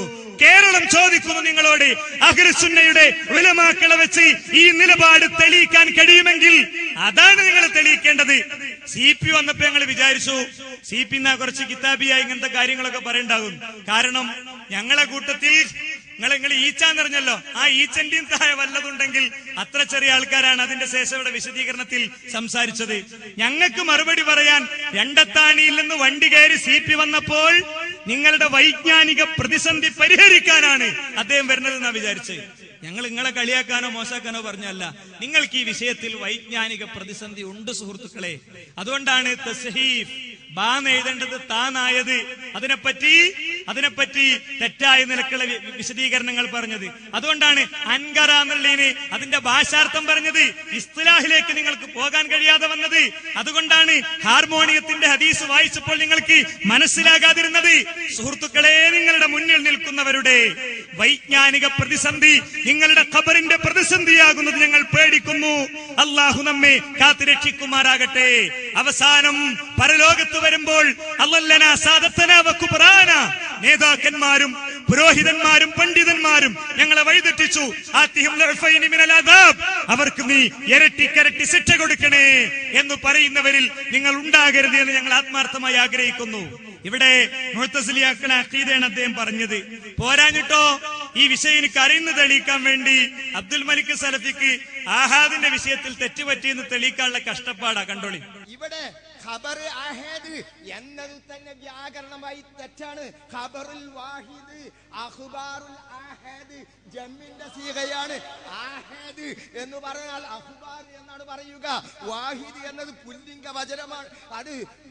S4: കേരളം ചോദിക്കുന്നു നിങ്ങളോട് അഖിർസുന്നയുടെ വിലമാക്കളെ വെച്ച് ഈ നിലപാട് തെളിയിക്കാൻ കഴിയുമെങ്കിൽ അതാണ് നിങ്ങൾ തെളിയിക്കേണ്ടത് സി പി വന്നപ്പോ ഞങ്ങൾ വിചാരിച്ചു സി പി കുറച്ച് കിതാബിയായി ഇങ്ങനത്തെ കാര്യങ്ങളൊക്കെ പറയണ്ടാകും കാരണം ഞങ്ങളെ കൂട്ടത്തിൽ നിങ്ങൾ നിങ്ങൾ ഈച്ചാന്ന് പറഞ്ഞല്ലോ ആ ഈച്ചന്റെയും താഴെ വല്ലതുണ്ടെങ്കിൽ അത്ര ചെറിയ ആൾക്കാരാണ് അതിന്റെ ശേഷം ഇവിടെ വിശദീകരണത്തിൽ സംസാരിച്ചത് ഞങ്ങൾക്ക് മറുപടി പറയാൻ രണ്ടത്താണിയിൽ നിന്ന് വണ്ടി കയറി സി പി വന്നപ്പോൾ നിങ്ങളുടെ വൈജ്ഞാനിക പ്രതിസന്ധി പരിഹരിക്കാനാണ് അദ്ദേഹം വരുന്നതെന്നാ വിചാരിച്ചത് ഞങ്ങൾ നിങ്ങളെ കളിയാക്കാനോ മോശാക്കാനോ പറഞ്ഞല്ല നിങ്ങൾക്ക് ഈ വിഷയത്തിൽ വൈജ്ഞാനിക പ്രതിസന്ധി ഉണ്ട് സുഹൃത്തുക്കളെ അതുകൊണ്ടാണ് തസ്ഹീഫ് ബാന്ന് എഴുതേണ്ടത് താനായത് അതിനെപ്പറ്റി അതിനെപ്പറ്റി തെറ്റായ നിലക്കുള്ള വി- വിശദീകരണങ്ങൾ പറഞ്ഞത് അതുകൊണ്ടാണ് അൻകറ എന്നുള്ളതിന് അതിന്റെ ഭാഷാർത്ഥം പറഞ്ഞത് ഇസ്തുലാഹിലേക്ക് നിങ്ങൾക്ക് പോകാൻ കഴിയാതെ വന്നത് അതുകൊണ്ടാണ് ഹാർമോണിയത്തിന്റെ ഹദീസ് വായിച്ചപ്പോൾ നിങ്ങൾക്ക് മനസ്സിലാകാതിരുന്നത് സുഹൃത്തുക്കളെ നിങ്ങളുടെ മുന്നിൽ നിൽക്കുന്നവരുടെ വൈജ്ഞാനിക പ്രതിസന്ധി നിങ്ങളുടെ ഖബറിന്റെ പ്രതിസന്ധിയാകുന്നത് ഞങ്ങൾ പേടിക്കുന്നു അള്ളാഹു നമ്മെ കാത്തുരക്ഷിക്കുമാറാകട്ടെ അവസാനം പരലോകത്ത് വരുമ്പോൾ അല്ലല്ലന സാദത്തന വക്കുപറാന നേതാക്കന്മാരും പുരോഹിതന്മാരും പണ്ഡിതന്മാരും ഞങ്ങളെ വഴിതെറ്റിച്ചു ആത്തിഹിം ലഅഫൈനി മിനൽ അദാബ്. അവർക്ക് നീ ഇരട്ടിക്കരട്ടി ശിക്ഷ കൊടുക്കണേ എന്ന് പറയുന്നവരിൽ നിങ്ങൾ ഉണ്ടാകരുത് എന്ന് ഞങ്ങൾ ആത്മാർത്ഥമായി ആഗ്രഹിക്കുന്നു ഇവിടെ മുഹത്തസിലിയാക്കളെ അഖീദയാണ് അദ്ദേഹം പറഞ്ഞത് പോരാഞ്ഞിട്ടോ ഈ വിഷയം എനിക്ക് അറിയുന്നത് തെളിയിക്കാൻ വേണ്ടി അബ്ദുൽ മലിക് സലഫിക്ക് ആഹാദിന്റെ വിഷയത്തിൽ തെറ്റുപറ്റിയെന്ന് തെളിയിക്കാനുള്ള കഷ്ടപ്പാടാ കണ്ടോളി
S5: ഇവിടെ ഖബർ അഹദ് എന്നത് തന്നെ വ്യാകരണമായി തെറ്റാണ് ഖബറുൽ വാഹിദ് അഖ്ബാറുൽ അഹദ് ജമ്മിന്റെ സീകയാണ് അഹദ് എന്ന് പറഞ്ഞാൽ അഖ്ബാർ എന്നാണ് പറയുക വാഹിദ് എന്നത് പുല്ലിംഗ വചനമാണ് അത്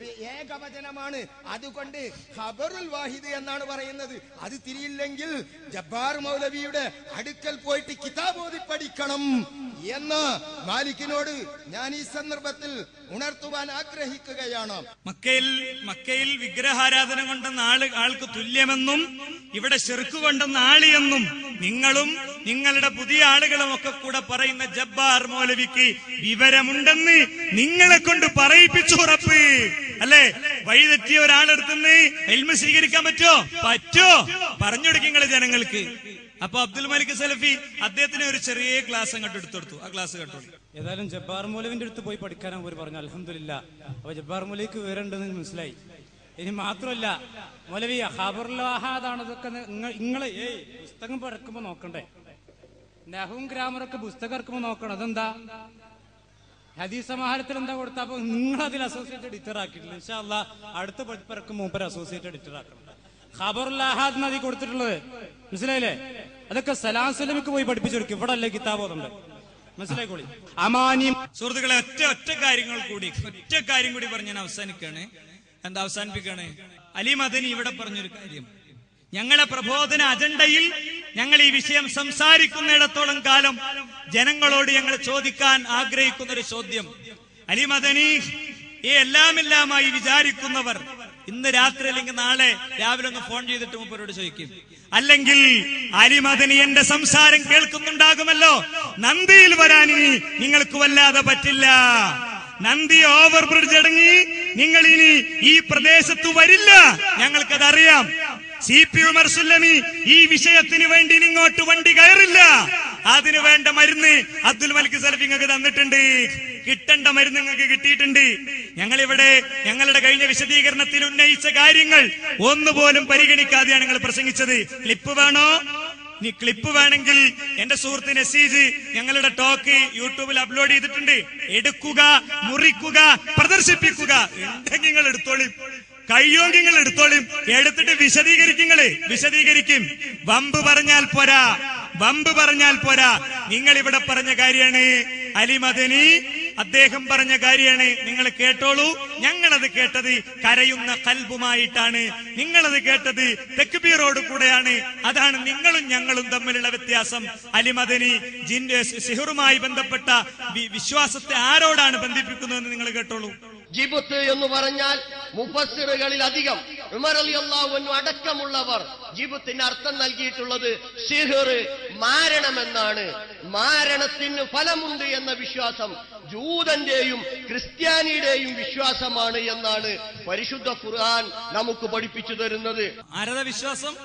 S5: ഏകവചനമാണ് അതുകൊണ്ട് ഖബറുൽ വാഹിദ് എന്നാണ് പറയുന്നത് അത് തിരിയില്ലെങ്കിൽ ജബ്ബാർ മൗലവിയുടെ അടുക്കൽ പോയിട്ട് കിതാബ് ഓതി പഠിക്കണം എന്ന് മാലിക്കിനോട് ഞാൻ ഈ സന്ദർഭത്തിൽ ഉണർത്തുവാൻ ആഗ്രഹിക്കുകയാണ്
S4: മക്കയിൽ മക്കയിൽ വിഗ്രഹാരാധന കൊണ്ടെന്ന ആള് ആൾക്ക് തുല്യമെന്നും ഇവിടെ ചെറുക്ക് കൊണ്ടെന്ന ആളിയെന്നും നിങ്ങളും നിങ്ങളുടെ പുതിയ ആളുകളും ഒക്കെ കൂടെ പറയുന്ന ജബ്ബാർ മൗലവിക്ക് വിവരമുണ്ടെന്ന് നിങ്ങളെ കൊണ്ട് പറയിപ്പിച്ചു ഉറപ്പ് അല്ലേ വഴിതെറ്റിയ ഒരാളെടുത്തുനിന്ന് എൽമ സ്വീകരിക്കാൻ പറ്റോ പറ്റോ പറഞ്ഞു കൊടുക്കിങ്ങള് ജനങ്ങൾക്ക് അപ്പൊ അബ്ദുൽ മലിക് സലഫി അദ്ദേഹത്തിന് ഒരു ചെറിയ ക്ലാസ് അങ്ങോട്ട് എടുത്തെടുത്തു ആ ക്ലാസ് കേട്ടോളൂ
S3: ഏതായാലും ജബ്ബാർ മൗലവിന്റെ അടുത്ത് പോയി പഠിക്കാനാ അവർ പറഞ്ഞു അലഹമില്ല അപ്പൊ ജബ്ബാർ മൗലവിക്ക് വിവരമുണ്ടെന്ന് മനസ്സിലായി ഇനി മാത്രമല്ല മൗലവി ഖബറുലാഹാദാണ് ഇതൊക്കെ നിങ്ങളെ ഏയ് പുസ്തകം പറക്കുമ്പോ നോക്കണ്ടേ നഹവും ഗ്രാമറൊക്കെ പുസ്തകം ഇറക്കുമ്പോ നോക്കണം അതെന്താ ഹദീസ് സമാഹാരത്തിൽ എന്താ കൊടുത്ത അപ്പൊ നിങ്ങൾ അതിൽ അസോസിയേറ്റ് എഡിറ്റർ ആക്കിയിട്ടില്ല ഇൻഷാ അല്ലാ അടുത്ത പതിപ്പിറക്കും മൂപ്പർ അസോസിയേറ്റ് എഡിറ്റർ ആക്കണം ഖബറുലാഹാദ് നദി കൊടുത്തിട്ടുള്ളത് മനസ്സിലായില്ലേ അതൊക്കെ സലാം സലമിക്ക് പോയി പഠിപ്പിച്ചു കൊടുക്കും ഇവിടെ അല്ലേ കിതാബോധമുണ്ട് മനസ്സിലായിക്കോളി അമാനി
S4: സുഹൃത്തുക്കളെ ഒറ്റ ഒറ്റ കാര്യങ്ങൾ കൂടി ഒറ്റ കാര്യം കൂടി പറഞ്ഞ് ഞാൻ അവസാനിക്കാണ് എന്താ അവസാനിപ്പിക്കാണ് അലി മദനി ഇവിടെ പറഞ്ഞൊരു കാര്യം ഞങ്ങളെ പ്രബോധന അജണ്ടയിൽ ഞങ്ങൾ ഈ വിഷയം സംസാരിക്കുന്നിടത്തോളം കാലം ജനങ്ങളോട് ഞങ്ങൾ ചോദിക്കാൻ ആഗ്രഹിക്കുന്ന ഒരു ചോദ്യം അലി മദനി ഈ എല്ലാമെല്ലാമായി വിചാരിക്കുന്നവർ ഇന്ന് രാത്രി അല്ലെങ്കിൽ നാളെ രാവിലെ ഒന്ന് ഫോൺ ചെയ്തിട്ട് മൂപ്പരോട് ചോദിക്കും അല്ലെങ്കിൽ അലിമദനി എന്റെ സംസാരം കേൾക്കുന്നുണ്ടാകുമല്ലോ നന്ദിയിൽ വരാൻ ഇനി നിങ്ങൾക്ക് വല്ലാതെ പറ്റില്ല നന്ദി ഓവർ ബ്രിഡ്ജ് അടങ്ങി നിങ്ങൾ ഇനി ഈ പ്രദേശത്ത് വരില്ല ഞങ്ങൾക്കതറിയാം സി പി ഉമർ സുല്ലമി ഈ വിഷയത്തിന് വേണ്ടി ഇനി ഇങ്ങോട്ട് വണ്ടി കയറില്ല അതിനു വേണ്ട മരുന്ന് അബ്ദുൽ മലിക് സലഫി നിങ്ങൾക്ക് തന്നിട്ടുണ്ട് കിട്ടേണ്ട മരുന്ന് നിങ്ങൾക്ക് കിട്ടിയിട്ടുണ്ട് ഞങ്ങളിവിടെ ഞങ്ങളുടെ കഴിഞ്ഞ വിശദീകരണത്തിൽ ഉന്നയിച്ച കാര്യങ്ങൾ ഒന്നുപോലും പരിഗണിക്കാതെയാണ് ഞങ്ങൾ പ്രസംഗിച്ചത് ക്ലിപ്പ് വേണോ നീ ക്ലിപ്പ് വേണമെങ്കിൽ എന്റെ സുഹൃത്ത് നസീജ് ഞങ്ങളുടെ ടോക്ക് യൂട്യൂബിൽ അപ്ലോഡ് ചെയ്തിട്ടുണ്ട് എടുക്കുക മുറിക്കുക പ്രദർശിപ്പിക്കുക ഉണ്ടെങ്കിൽ നിങ്ങൾ എടുത്തോളി കഴിയുമെങ്കിൽ നിങ്ങൾ എടുത്തോളിയും എടുത്തിട്ട് വിശദീകരിക്കുങ്ങള് വിശദീകരിക്കും വമ്പ് പറഞ്ഞാൽ പോരാ വമ്പ് പറഞ്ഞാൽ പോരാ നിങ്ങൾ ഇവിടെ പറഞ്ഞ കാര്യമാണ് അലിമദനി അദ്ദേഹം പറഞ്ഞ കാര്യമാണ് നിങ്ങൾ കേട്ടോളൂ ഞങ്ങളത് കേട്ടത് കരയുന്ന കൽബുമായിട്ടാണ് നിങ്ങളത് കേട്ടത് തെക്കുബീറോട് കൂടെയാണ് അതാണ് നിങ്ങളും ഞങ്ങളും തമ്മിലുള്ള വ്യത്യാസം അലിമദനി ജിന്റെ സിഹറുമായി ബന്ധപ്പെട്ട വി- വിശ്വാസത്തെ ആരോടാണ് ബന്ധിപ്പിക്കുന്നതെന്ന് നിങ്ങൾ കേട്ടോളൂ
S5: ജിബുത്ത് എന്ന് പറഞ്ഞാൽ
S6: മുഫസ്സിറുകളിൽ അധികം ഉമർ അലി അള്ളാഹുവിനു അടക്കമുള്ളവർ ജീവിതത്തിന് അർത്ഥം നൽകിയിട്ടുള്ളത് സിഹിർ മാരണമെന്നാണ് മാരണത്തിന് ഫലമുണ്ട് എന്ന വിശ്വാസം ജൂതന്റെയും ക്രിസ്ത്യാനിയുടെയും വിശ്വാസമാണ് എന്നാണ് പരിശുദ്ധ ഖുർആൻ നമുക്ക് പഠിപ്പിച്ചു തരുന്നത്
S4: ആരതാ വിശ്വാസം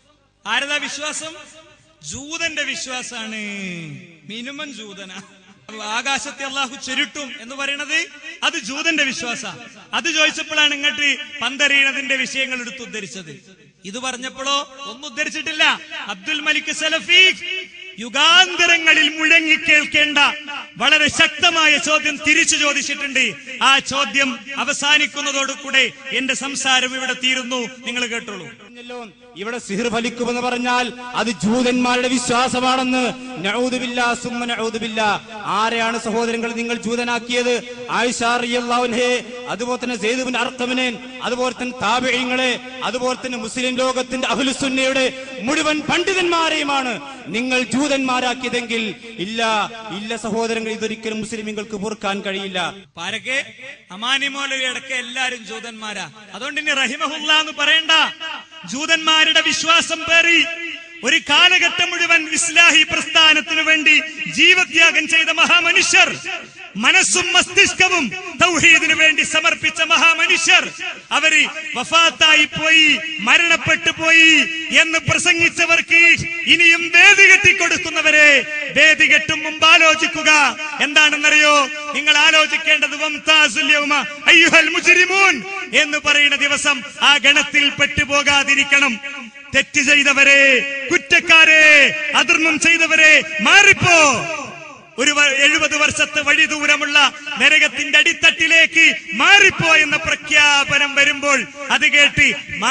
S4: ആരതാ വിശ്വാസം ജൂതന്റെ വിശ്വാസാണ് മിനിമം ജൂതന ആകാശത്തെ അള്ളാഹു ചുരുട്ടും എന്ന് പറയുന്നത് അത് ജൂതന്റെ വിശ്വാസ അത് ചോദിച്ചപ്പോഴാണ് ഇങ്ങോട്ട് പന്തറിയണതിന്റെ വിഷയങ്ങൾ എടുത്ത് ഉദ്ധരിച്ചത് ഇത് പറഞ്ഞപ്പോഴോ ഒന്നും ഉദ്ധരിച്ചിട്ടില്ല അബ്ദുൽ മലിക് സലഫി യുഗാന്തരങ്ങളിൽ മുഴങ്ങി കേൾക്കേണ്ട വളരെ ശക്തമായ ചോദ്യം തിരിച്ചു ചോദിച്ചിട്ടുണ്ട് ആ ചോദ്യം അവസാനിക്കുന്നതോടുകൂടെ എന്റെ സംസാരം ഇവിടെ തീരുന്നു നിങ്ങൾ കേട്ടോളൂ
S3: പറഞ്ഞല്ലോ, ഇവിടെ സിഹിർ ഫലിക്കുമെന്ന് പറഞ്ഞാൽ അത് ജൂതന്മാരുടെ വിശ്വാസമാണെന്ന് നഊദുബില്ല സുമ്മ നഊദുബില്ല ആരെയാണ് സഹോദരങ്ങൾ നിങ്ങൾ ജൂതനാക്കിയത് ആയിഷ റളിയല്ലാഹുൻഹെ അതുപോലെ തന്നെ സെയ്ദുബിൻ അർക്കമിനെ അതുപോലെ തന്നെ താബിഈങ്ങളെ അതുപോലെ തന്നെ മുസ്ലിം ലോകത്തിന്റെ അഹ്ലുസുന്നയുടെ മുഴുവൻ പണ്ഡിതന്മാരെയുമാണ് നിങ്ങൾ ജൂതന്മാരാക്കിയതെങ്കിൽ ഇല്ല ഇല്ല സഹോദരങ്ങൾ ഇതൊരിക്കലും മുസ്ലിമുകൾക്ക് പൊറുക്കാൻ കഴിയില്ല
S4: പാരക്കെ അമാനിമോലവി അടക്കം എല്ലാരും ജൂതന്മാരാ അതുകൊണ്ട് ഇനി റഹിമഹുല്ല എന്ന് പറയണ്ട ജൂതന്മാരുടെ വിശ്വാസം പേറി ഒരു കാലഘട്ടം മുഴുവൻ ഇസ്ലാഹി പ്രസ്ഥാനത്തിനു വേണ്ടി ജീവത്യാഗം ചെയ്ത മഹാമനുഷ്യർ മനസ്സും മസ്തിഷ്കവും തൗഹീദിനു വേണ്ടി സമർപ്പിച്ച മഹാമനുഷ്യർ അവര് വഫാത്തായി പോയി മരണപ്പെട്ടു പോയി എന്ന് പ്രസംഗിച്ചവർക്ക് ഇനിയും വേദി കെട്ടിക്കൊടുക്കുന്നവരെ വേദി കെട്ടും മുമ്പ് ആലോചിക്കുക എന്താണെന്നറിയോ നിങ്ങൾ ആലോചിക്കേണ്ടത് വംതാസുൽ യൗമ അയ്യുഹൽ മുജ്രിമൂൻ എന്ന് പറയുന്ന ദിവസം ആ ഗണത്തിൽ പെട്ടുപോകാതിരിക്കണം തെറ്റ് ചെയ്തവരെ കുറ്റക്കാരെ അധർമ്മം ചെയ്തവരെ മാറിപ്പോ ഒരു വ- എഴുപത് വർഷത്തെ വഴി ദൂരമുള്ള നരകത്തിന്റെ അടിത്തട്ടിലേക്ക് മാറിപ്പോ എന്ന പ്രഖ്യാപനം വരുമ്പോൾ അത് കേട്ട്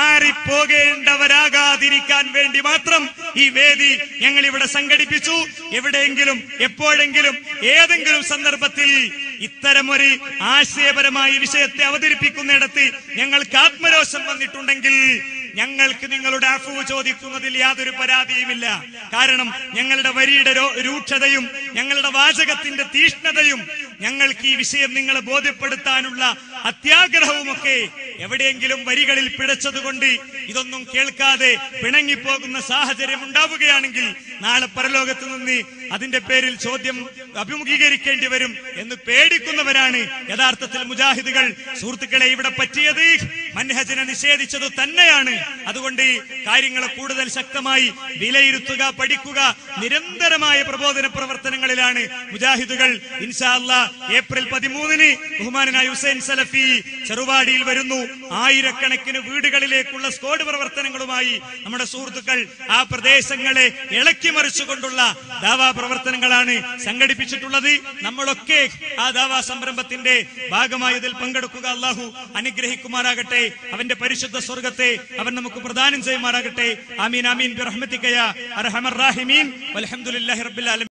S4: മാറിപ്പോകേണ്ടവരാകാതിരിക്കാൻ വേണ്ടി മാത്രം ഈ വേദി ഞങ്ങൾ ഇവിടെ സംഘടിപ്പിച്ചു എവിടെയെങ്കിലും എപ്പോഴെങ്കിലും ഏതെങ്കിലും സന്ദർഭത്തിൽ ഇത്തരമൊരു ആശയപരമായ വിഷയത്തെ അവതരിപ്പിക്കുന്നിടത്ത് ഞങ്ങൾക്ക് ആത്മരോഷം വന്നിട്ടുണ്ടെങ്കിൽ ഞങ്ങൾക്ക് നിങ്ങളുടെ അഫു ചോദിക്കുന്നതിൽ യാതൊരു പരാതിയുമില്ല കാരണം ഞങ്ങളുടെ വരിയുടെ രോ- രൂക്ഷതയും ഞങ്ങളുടെ വാചകത്തിന്റെ തീഷ്ണതയും ഞങ്ങൾക്ക് ഈ വിഷയം നിങ്ങളെ ബോധ്യപ്പെടുത്താനുള്ള അത്യാഗ്രഹവുമൊക്കെ എവിടെയെങ്കിലും വരികളിൽ പിഴച്ചതുകൊണ്ട് ഇതൊന്നും കേൾക്കാതെ പിണങ്ങിപ്പോകുന്ന സാഹചര്യം ഉണ്ടാവുകയാണെങ്കിൽ നാളെ പരലോകത്ത് നിന്ന് അതിന്റെ പേരിൽ ചോദ്യം അഭിമുഖീകരിക്കേണ്ടി വരും എന്ന് പേടിക്കുന്നവരാണ് യഥാർത്ഥത്തിൽ മുജാഹിദുകൾ സുഹൃത്തുക്കളെ ഇവിടെ പറ്റിയത് മൻഹജിനെ നിഷേധിച്ചത് തന്നെയാണ് അതുകൊണ്ട് കാര്യങ്ങൾ കൂടുതൽ ശക്തമായി വിലയിരുത്തുക പഠിക്കുക നിരന്തരമായ പ്രബോധന പ്രവർത്തനങ്ങളിലാണ് മുജാഹിദുകൾ ഇൻഷാ അല്ലാ ഏപ്രിൽ പതിമൂന്നിന് ബഹുമാനായ ഹുസൈൻ സലഫി ചെറുവാടിയിൽ വരുന്നു ആയിരക്കണക്കിന് വീടുകളിലേക്കുള്ള സ്കോഡ് പ്രവർത്തനങ്ങളുമായി നമ്മുടെ സുഹൃത്തുക്കൾ ആ പ്രദേശങ്ങളെ ഇളക്കി മറിച്ചുകൊണ്ടുള്ള ദാവാ പ്രവർത്തനങ്ങളാണ് സംഘടിപ്പിച്ചിട്ടുള്ളത് നമ്മളൊക്കെ ആ ദാവാ സംരംഭത്തിന്റെ ഭാഗമായി ഇതിൽ പങ്കെടുക്കുക അള്ളാഹു അനുഗ്രഹിക്കുമാറാകട്ടെ അവന്റെ പരിശുദ്ധ സ്വർഗത്തെ അവൻ നമുക്ക് പ്രദാനം ചെയ്യുമാറാകട്ടെ ആമീൻ ആമീൻ ബിറഹ്മതിക്കയ അർഹമർ റാഹിമീൻ വൽഹംദുലില്ലാഹി റബ്ബിൽ ആലമീൻ